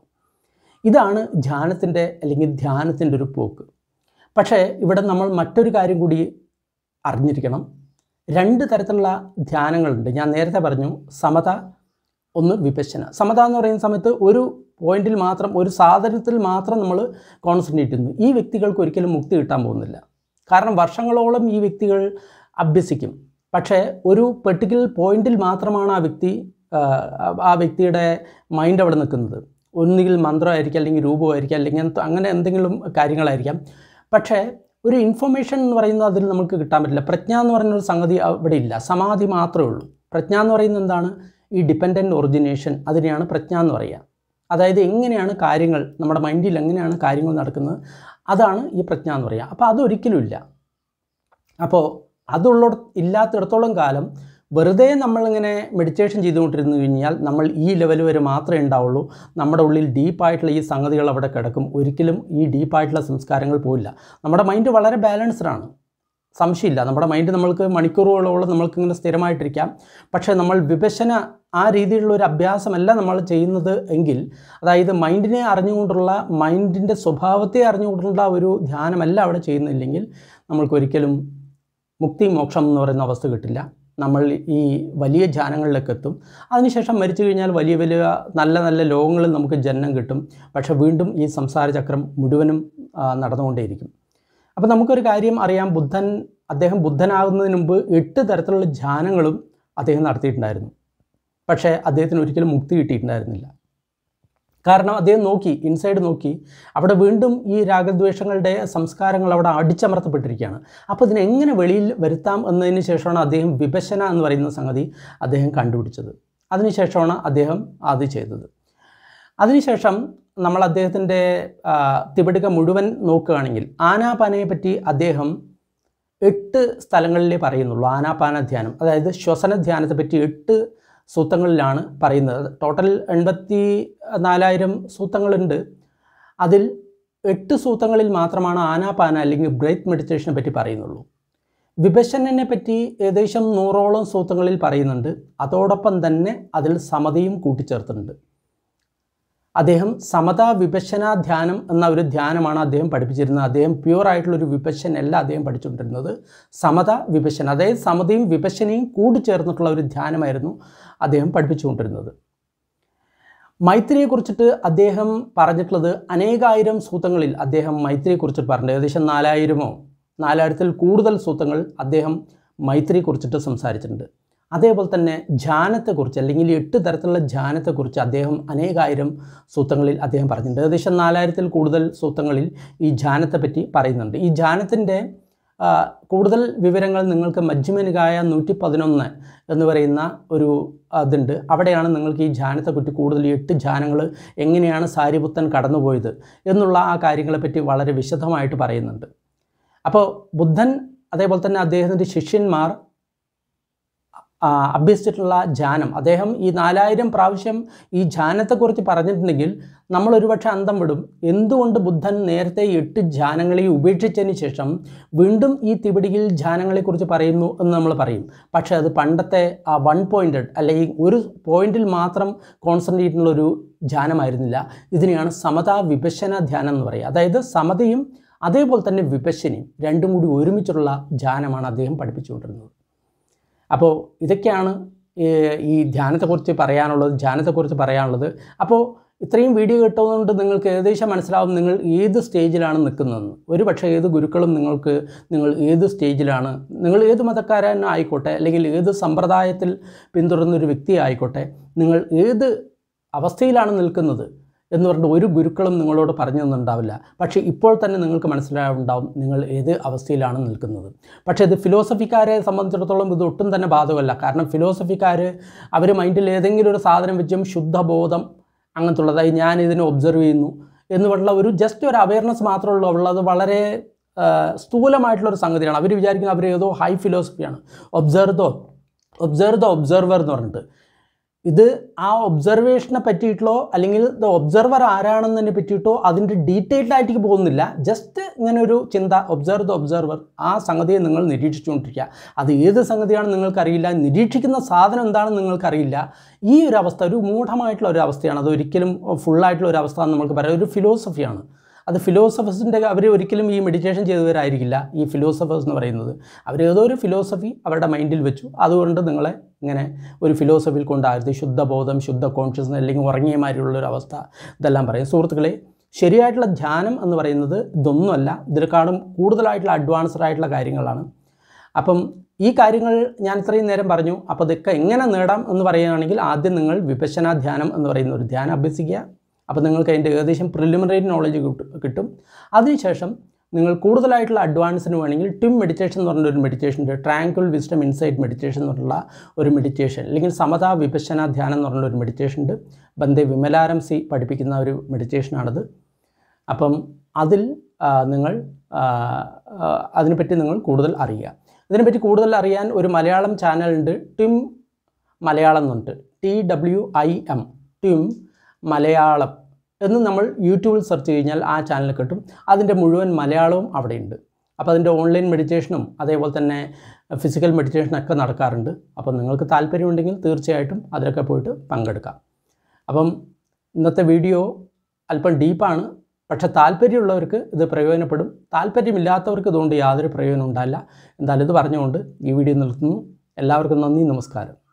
ഇതാണ് ധ്യാനത്തിൻ്റെ അല്ലെങ്കിൽ ധ്യാനത്തിൻ്റെ ഒരു പോക്ക് പക്ഷേ ഇവിടെ നമ്മൾ മറ്റൊരു കാര്യം കൂടി അറിഞ്ഞിരിക്കണം രണ്ട് തരത്തിലുള്ള ധ്യാനങ്ങളുണ്ട് ഞാൻ നേരത്തെ പറഞ്ഞു സമത ഒന്ന് വിപശന സമത എന്ന് പറയുന്ന സമയത്ത് ഒരു പോയിന്റിൽ മാത്രം ഒരു സാധനത്തിൽ മാത്രം നമ്മൾ കോൺസെൻട്രേറ്റ് ചെയ്യുന്നു ഈ വ്യക്തികൾക്ക് ഒരിക്കലും മുക്തി കിട്ടാൻ പോകുന്നില്ല കാരണം വർഷങ്ങളോളം ഈ വ്യക്തികൾ അഭ്യസിക്കും പക്ഷേ ഒരു പെർട്ടിക്കുലർ പോയിന്റിൽ മാത്രമാണ് ആ വ്യക്തി ആ, ആ വ്യക്തിയുടെ മൈൻഡ് അവിടെ നിൽക്കുന്നത് ഒന്നുകിൽ മന്ത്രമായിരിക്കും അല്ലെങ്കിൽ രൂപമായിരിക്കും അല്ലെങ്കിൽ എന്ത് അങ്ങനെ എന്തെങ്കിലും കാര്യങ്ങളായിരിക്കാം പക്ഷേ ഒരു ഇൻഫർമേഷൻ എന്ന് പറയുന്നത് അതിൽ നമുക്ക് കിട്ടാൻ പറ്റില്ല പ്രജ്ഞ എന്ന് പറയുന്ന ഒരു സംഗതി അവിടെ ഇല്ല സമാധി മാത്രമേ ഉള്ളൂ പ്രജ്ഞ എന്ന് പറയുന്നത് എന്താണ് ഈ ഡിപ്പെൻഡൻറ്റ് ഒറിജിനേഷൻ അതിനെയാണ് പ്രജ്ഞ എന്ന് പറയുക അതായത് എങ്ങനെയാണ് കാര്യങ്ങൾ നമ്മുടെ മൈൻഡിൽ എങ്ങനെയാണ് കാര്യങ്ങൾ നടക്കുന്നത് അതാണ് ഈ പ്രജ്ഞ എന്ന് പറയുക അപ്പോൾ അതൊരിക്കലും ഇല്ല അപ്പോൾ അതുള്ള ഇല്ലാത്തിടത്തോളം കാലം വെറുതെ നമ്മളിങ്ങനെ മെഡിറ്റേഷൻ ചെയ്തുകൊണ്ടിരുന്നു കഴിഞ്ഞാൽ നമ്മൾ ഈ ലെവൽ വരെ മാത്രമേ ഉണ്ടാവുള്ളൂ നമ്മുടെ ഉള്ളിൽ ഡീപ്പായിട്ടുള്ള ഈ സംഗതികൾ അവിടെ കിടക്കും ഒരിക്കലും ഈ ഡീപ്പായിട്ടുള്ള സംസ്കാരങ്ങൾ പോയില്ല നമ്മുടെ മൈൻഡ് വളരെ ബാലൻസ്ഡ് ആണ് സംശയമില്ല നമ്മുടെ മൈൻഡ് നമ്മൾക്ക് മണിക്കൂറുകളോളം നമ്മൾക്കിങ്ങനെ സ്ഥിരമായിട്ടിരിക്കാം പക്ഷേ നമ്മൾ വിഭജന ആ രീതിയിലുള്ള ഒരു അഭ്യാസമല്ല നമ്മൾ ചെയ്യുന്നത് എങ്കിൽ അതായത് മൈൻഡിനെ അറിഞ്ഞുകൊണ്ടുള്ള മൈൻഡിൻ്റെ സ്വഭാവത്തെ അറിഞ്ഞുകൊണ്ടുള്ള ഒരു ധ്യാനമല്ല അവിടെ ചെയ്യുന്നില്ലെങ്കിൽ നമ്മൾക്കൊരിക്കലും മുക്തി മോക്ഷം എന്ന് പറയുന്ന അവസ്ഥ കിട്ടില്ല നമ്മൾ ഈ വലിയ ധ്യാനങ്ങളിലേക്ക് എത്തും അതിനുശേഷം മരിച്ചു കഴിഞ്ഞാൽ വലിയ വലിയ നല്ല നല്ല ലോകങ്ങളിൽ നമുക്ക് ജന്മം കിട്ടും പക്ഷെ വീണ്ടും ഈ സംസാര ചക്രം മുഴുവനും ആ, നടന്നുകൊണ്ടേയിരിക്കും അപ്പോൾ നമുക്കൊരു കാര്യം അറിയാം ബുദ്ധൻ അദ്ദേഹം ബുദ്ധനാകുന്നതിന് മുമ്പ് എട്ട് തരത്തിലുള്ള ധ്യാനങ്ങളും അദ്ദേഹം നടത്തിയിട്ടുണ്ടായിരുന്നു പക്ഷേ അദ്ദേഹത്തിന് ഒരിക്കലും മുക്തി കിട്ടിയിട്ടുണ്ടായിരുന്നില്ല കാരണം അദ്ദേഹം നോക്കി ഇൻസൈഡ് നോക്കി അവിടെ വീണ്ടും ഈ രാഗദ്വേഷങ്ങളുടെ സംസ്കാരങ്ങൾ അവിടെ അടിച്ചമർത്തപ്പെട്ടിരിക്കുകയാണ് അപ്പോൾ ഇതിനെ എങ്ങനെ വെളിയിൽ വരുത്താം എന്നതിന് ശേഷമാണ് അദ്ദേഹം വിഭജന എന്ന് പറയുന്ന സംഗതി അദ്ദേഹം കണ്ടുപിടിച്ചത് അതിനുശേഷമാണ് അദ്ദേഹം അത് ചെയ്തത് അതിനുശേഷം നമ്മൾ അദ്ദേഹത്തിൻ്റെ തിബടിക മുഴുവൻ നോക്കുകയാണെങ്കിൽ ആനാപാനയെ പറ്റി അദ്ദേഹം എട്ട് സ്ഥലങ്ങളിലേ പറയുന്നുള്ളൂ ആനാപാന ധ്യാനം അതായത് ശ്വസന ധ്യാനത്തെ പറ്റി എട്ട് സൂത്രങ്ങളിലാണ് പറയുന്നത് ടോട്ടൽ എൺപത്തി നാലായിരം സൂത്രങ്ങളുണ്ട് അതിൽ എട്ട് സൂത്രങ്ങളിൽ മാത്രമാണ് ആനാപാന അല്ലെങ്കിൽ ബ്രേത്ത് മെഡിറ്റേഷനെ പറ്റി പറയുന്നുള്ളൂ വിഭജനെ പറ്റി ഏകദേശം നൂറോളം സൂത്രങ്ങളിൽ പറയുന്നുണ്ട് അതോടൊപ്പം തന്നെ അതിൽ സമതയും കൂട്ടിച്ചേർത്തിട്ടുണ്ട് അദ്ദേഹം സമതാ വിഭജന ധ്യാനം എന്ന ഒരു ധ്യാനമാണ് അദ്ദേഹം പഠിപ്പിച്ചിരുന്നത് അദ്ദേഹം പ്യുവർ ആയിട്ടുള്ള ഒരു വിഭജന അല്ല അദ്ദേഹം പഠിച്ചുകൊണ്ടിരുന്നത് സമത വിഭജന അതായത് സമതയും വിഭജനയും കൂടിച്ചേർന്നിട്ടുള്ള ഒരു ധ്യാനമായിരുന്നു അദ്ദേഹം പഠിപ്പിച്ചുകൊണ്ടിരുന്നത് മൈത്രിയെക്കുറിച്ചിട്ട് അദ്ദേഹം പറഞ്ഞിട്ടുള്ളത് അനേകായിരം സൂത്രങ്ങളിൽ അദ്ദേഹം മൈത്രിയെക്കുറിച്ചിട്ട് പറഞ്ഞിട്ടുണ്ട് ഏകദേശം നാലായിരമോ നാലായിരത്തിൽ കൂടുതൽ സൂത്രങ്ങൾ അദ്ദേഹം മൈത്രിയെക്കുറിച്ചിട്ട് സംസാരിച്ചിട്ടുണ്ട് അതേപോലെ തന്നെ ധ്യാനത്തെക്കുറിച്ച് അല്ലെങ്കിൽ എട്ട് തരത്തിലുള്ള ധ്യാനത്തെക്കുറിച്ച് അദ്ദേഹം അനേകായിരം സൂത്രങ്ങളിൽ അദ്ദേഹം പറഞ്ഞിട്ടുണ്ട് ഏകദേശം നാലായിരത്തിൽ കൂടുതൽ സൂത്രങ്ങളിൽ ഈ ധ്യാനത്തെ പറ്റി പറയുന്നുണ്ട് ഈ ധ്യാനത്തിൻ്റെ ആ, കൂടുതൽ വിവരങ്ങൾ നിങ്ങൾക്ക് മജ്ജിമനികായ നൂറ്റി പതിനൊന്ന് എന്ന് പറയുന്ന ഒരു അതുണ്ട് അവിടെയാണ് നിങ്ങൾക്ക് ഈ ധ്യാനത്തെക്കുറിച്ച് കൂടുതൽ ഈ എട്ട് ധ്യാനങ്ങൾ എങ്ങനെയാണ് സാരിപുത്തൻ കടന്നുപോയത് എന്നുള്ള ആ കാര്യങ്ങളെപ്പറ്റി വളരെ വിശദമായിട്ട് പറയുന്നുണ്ട് അപ്പോൾ ബുദ്ധൻ അതേപോലെ തന്നെ അദ്ദേഹത്തിൻ്റെ ശിഷ്യന്മാർ ആ, അഭ്യസിച്ചിട്ടുള്ള ധ്യാനം അദ്ദേഹം ഈ നാലായിരം പ്രാവശ്യം ഈ ധ്യാനത്തെക്കുറിച്ച് പറഞ്ഞിട്ടുണ്ടെങ്കിൽ നമ്മൾ ഒരുപക്ഷെ അന്തം വിടും എന്തുകൊണ്ട് ബുദ്ധൻ നേരത്തെ എട്ട് ധ്യാനങ്ങളെ ഉപേക്ഷിച്ചതിന് ശേഷം വീണ്ടും ഈ തിപിടിയിൽ ധ്യാനങ്ങളെക്കുറിച്ച് പറയുന്നു എന്ന് നമ്മൾ പറയും പക്ഷേ അത് പണ്ടത്തെ ആ വൺ പോയിൻറ്റഡ് അല്ലെങ്കിൽ ഒരു പോയിന്റിൽ മാത്രം കോൺസെൻട്രേറ്റ് ചെയ്യുന്ന ഒരു ധ്യാനമായിരുന്നില്ല ഇതിനെയാണ് സമതാ വിഭജന ധ്യാനം എന്ന് പറയുക അതായത് സമതയും അതേപോലെ തന്നെ വിഭജനയും രണ്ടും കൂടി ഒരുമിച്ചുള്ള ധ്യാനമാണ് അദ്ദേഹം പഠിപ്പിച്ചുകൊണ്ടിരുന്നത് അപ്പോൾ ഇതൊക്കെയാണ് ഈ ഈ ധ്യാനത്തെക്കുറിച്ച് പറയാനുള്ളത് ധ്യാനത്തെക്കുറിച്ച് പറയാനുള്ളത് അപ്പോൾ ഇത്രയും വീഡിയോ കിട്ടുന്നതുകൊണ്ട് നിങ്ങൾക്ക് ഏകദേശം മനസ്സിലാവും നിങ്ങൾ ഏത് സ്റ്റേജിലാണ് നിൽക്കുന്നതെന്ന് ഒരു പക്ഷേ ഏത് ഗുരുക്കളും നിങ്ങൾക്ക് നിങ്ങൾ ഏത് സ്റ്റേജിലാണ് നിങ്ങൾ ഏത് മതക്കാരൻ ആയിക്കോട്ടെ അല്ലെങ്കിൽ ഏത് സമ്പ്രദായത്തിൽ പിന്തുടരുന്ന ഒരു വ്യക്തി ആയിക്കോട്ടെ നിങ്ങൾ ഏത് അവസ്ഥയിലാണ് നിൽക്കുന്നത് എന്ന് പറഞ്ഞിട്ട് ഒരു ഗുരുക്കളും നിങ്ങളോട് പറഞ്ഞു തന്നിട്ടുണ്ടാവില്ല പക്ഷേ ഇപ്പോൾ തന്നെ നിങ്ങൾക്ക് മനസ്സിലാവുണ്ടാവും നിങ്ങൾ ഏത് അവസ്ഥയിലാണ് നിൽക്കുന്നത് പക്ഷേ ഇത് ഫിലോസഫിക്കാരെ സംബന്ധിച്ചിടത്തോളം ഇത് ഒട്ടും തന്നെ ബാധകമല്ല കാരണം ഫിലോസഫിക്കാർ അവർ മൈൻഡിൽ ഏതെങ്കിലും ഒരു സാധനം വെച്ചും ശുദ്ധബോധം അങ്ങനത്തുള്ള അതായത് ഞാൻ ഇതിനെ ഒബ്സർവ് ചെയ്യുന്നു എന്ന് പറഞ്ഞുള്ള ഒരു ജസ്റ്റ് ഒരു അവയർനെസ് മാത്രമേ ഉള്ളൂ ഉള്ളത് വളരെ ആ, സ്ഥൂലമായിട്ടുള്ളൊരു സംഗതിയാണ് അവർ വിചാരിക്കുന്നത് അവർ ഏതോ ഹൈ ഫിലോസഫിയാണ് observe the observe the observer എന്ന് പറഞ്ഞിട്ട് ഇത് ആ ഒബ്സർവേഷനെ പറ്റിയിട്ടോ അല്ലെങ്കിൽ ദ ഒബ്സർവർ ആരാണെന്നതിനെ പറ്റിയിട്ടോ അതിൻ്റെ ഡീറ്റെയിൽഡ് ആയിട്ട് പോകുന്നില്ല ജസ്റ്റ് ഇങ്ങനെ ഒരു ചിന്ത ഒബ്സർവ് ദ ഒബ്സർവർ ആ സംഗതിയെ നിങ്ങൾ നിരീക്ഷിച്ചുകൊണ്ടിരിക്കുക അത് ഏത് സംഗതിയാണെന്ന് നിങ്ങൾക്കറിയില്ല നിരീക്ഷിക്കുന്ന സാധനം എന്താണെന്ന് നിങ്ങൾക്കറിയില്ല ഈ ഒരു അവസ്ഥ ഒരു മൂഢമായിട്ടുള്ള ഒരു അവസ്ഥയാണ് അത് ഒരിക്കലും ഫുള്ളായിട്ടുള്ള ഒരു അവസ്ഥ എന്ന് നമുക്ക് പറയാം ഒരു ഫിലോസഫിയാണ് അത് ഫിലോസഫേഴ്സിൻ്റെ അവർ ഒരിക്കലും ഈ മെഡിറ്റേഷൻ ചെയ്തവരായിരിക്കില്ല ഈ ഫിലോസഫേഴ്സ് എന്ന് പറയുന്നത് അവർ ഏതോ ഒരു ഫിലോസഫി അവരുടെ മൈൻഡിൽ വെച്ചു അതുകൊണ്ട് നിങ്ങളെ ഇങ്ങനെ ഒരു ഫിലോസഫിയിൽ കൊണ്ടായിരുന്നു ശുദ്ധബോധം ശുദ്ധ കോൺഷ്യസ്നസ് അല്ലെങ്കിൽ ഉറങ്ങിയമാരിലുള്ള ഒരു അവസ്ഥ ഇതെല്ലാം പറയും സുഹൃത്തുക്കളെ ശരിയായിട്ടുള്ള ധ്യാനം എന്ന് പറയുന്നത് ഇതൊന്നുമല്ല ഇതിനെക്കാളും കൂടുതലായിട്ടുള്ള അഡ്വാൻസ്ഡ് ആയിട്ടുള്ള കാര്യങ്ങളാണ് അപ്പം ഈ കാര്യങ്ങൾ ഞാൻ ഇത്രയും നേരം പറഞ്ഞു അപ്പോൾ ഇതൊക്കെ എങ്ങനെ നേടാം എന്ന് പറയുകയാണെങ്കിൽ ആദ്യം നിങ്ങൾ വിപശന ധ്യാനം എന്ന് പറയുന്ന ഒരു ധ്യാനം അഭ്യസിക്കുക അപ്പോൾ നിങ്ങൾക്ക് അതിൻ്റെ ഏകദേശം പ്രിലിമിനറി നോളജ് കിട്ടും കിട്ടും അതിനുശേഷം നിങ്ങൾ കൂടുതലായിട്ടുള്ള അഡ്വാൻസിന് വേണമെങ്കിൽ ട്വിം മെഡിറ്റേഷൻ എന്ന് പറഞ്ഞൊരു മെഡിറ്റേഷൻ ഉണ്ട് ട്രാങ്കുൽ വിസ്ഡം ഇൻസൈറ്റ് മെഡിറ്റേഷൻ എന്ന് പറഞ്ഞുള്ള ഒരു മെഡിറ്റേഷൻ അല്ലെങ്കിൽ സമതാ വിപശന ധ്യാനം എന്ന് പറഞ്ഞ ഒരു മെഡിറ്റേഷൻ ഉണ്ട് ബന്ദേ വിമലാരം സി പഠിപ്പിക്കുന്ന ഒരു മെഡിറ്റേഷനാണത് അപ്പം അതിൽ ആ, നിങ്ങൾ ആ, ആ, അതിനെപ്പറ്റി നിങ്ങൾ കൂടുതൽ അറിയുക ഇതിനെപ്പറ്റി കൂടുതൽ അറിയാൻ ഒരു മലയാളം ചാനലുണ്ട് ട്വിം മലയാളം എന്നുണ്ട് T W I M Twim Malayalam എന്ന് നമ്മൾ യൂട്യൂബിൽ സെർച്ച് കഴിഞ്ഞാൽ ആ ചാനൽ കിട്ടും അതിൻ്റെ മുഴുവൻ മലയാളവും അവിടെയുണ്ട് അപ്പോൾ അതിൻ്റെ ഓൺലൈൻ മെഡിറ്റേഷനും അതേപോലെ തന്നെ ഫിസിക്കൽ മെഡിറ്റേഷനൊക്കെ നടക്കാറുണ്ട് അപ്പോൾ നിങ്ങൾക്ക് താല്പര്യമുണ്ടെങ്കിൽ തീർച്ചയായിട്ടും അതിലൊക്കെ പോയിട്ട് പങ്കെടുക്കാം അപ്പം ഇന്നത്തെ വീഡിയോ അല്പം ഡീപ്പാണ് പക്ഷേ താല്പര്യമുള്ളവർക്ക് ഇത് പ്രയോജനപ്പെടും താല്പര്യമില്ലാത്തവർക്ക് ഇതുകൊണ്ട് യാതൊരു പ്രയോജനം ഉണ്ടാവില്ല എന്തായാലും ഇത് പറഞ്ഞുകൊണ്ട് ഈ വീഡിയോ നിർത്തുന്നു എല്ലാവർക്കും നന്ദി നമസ്കാരം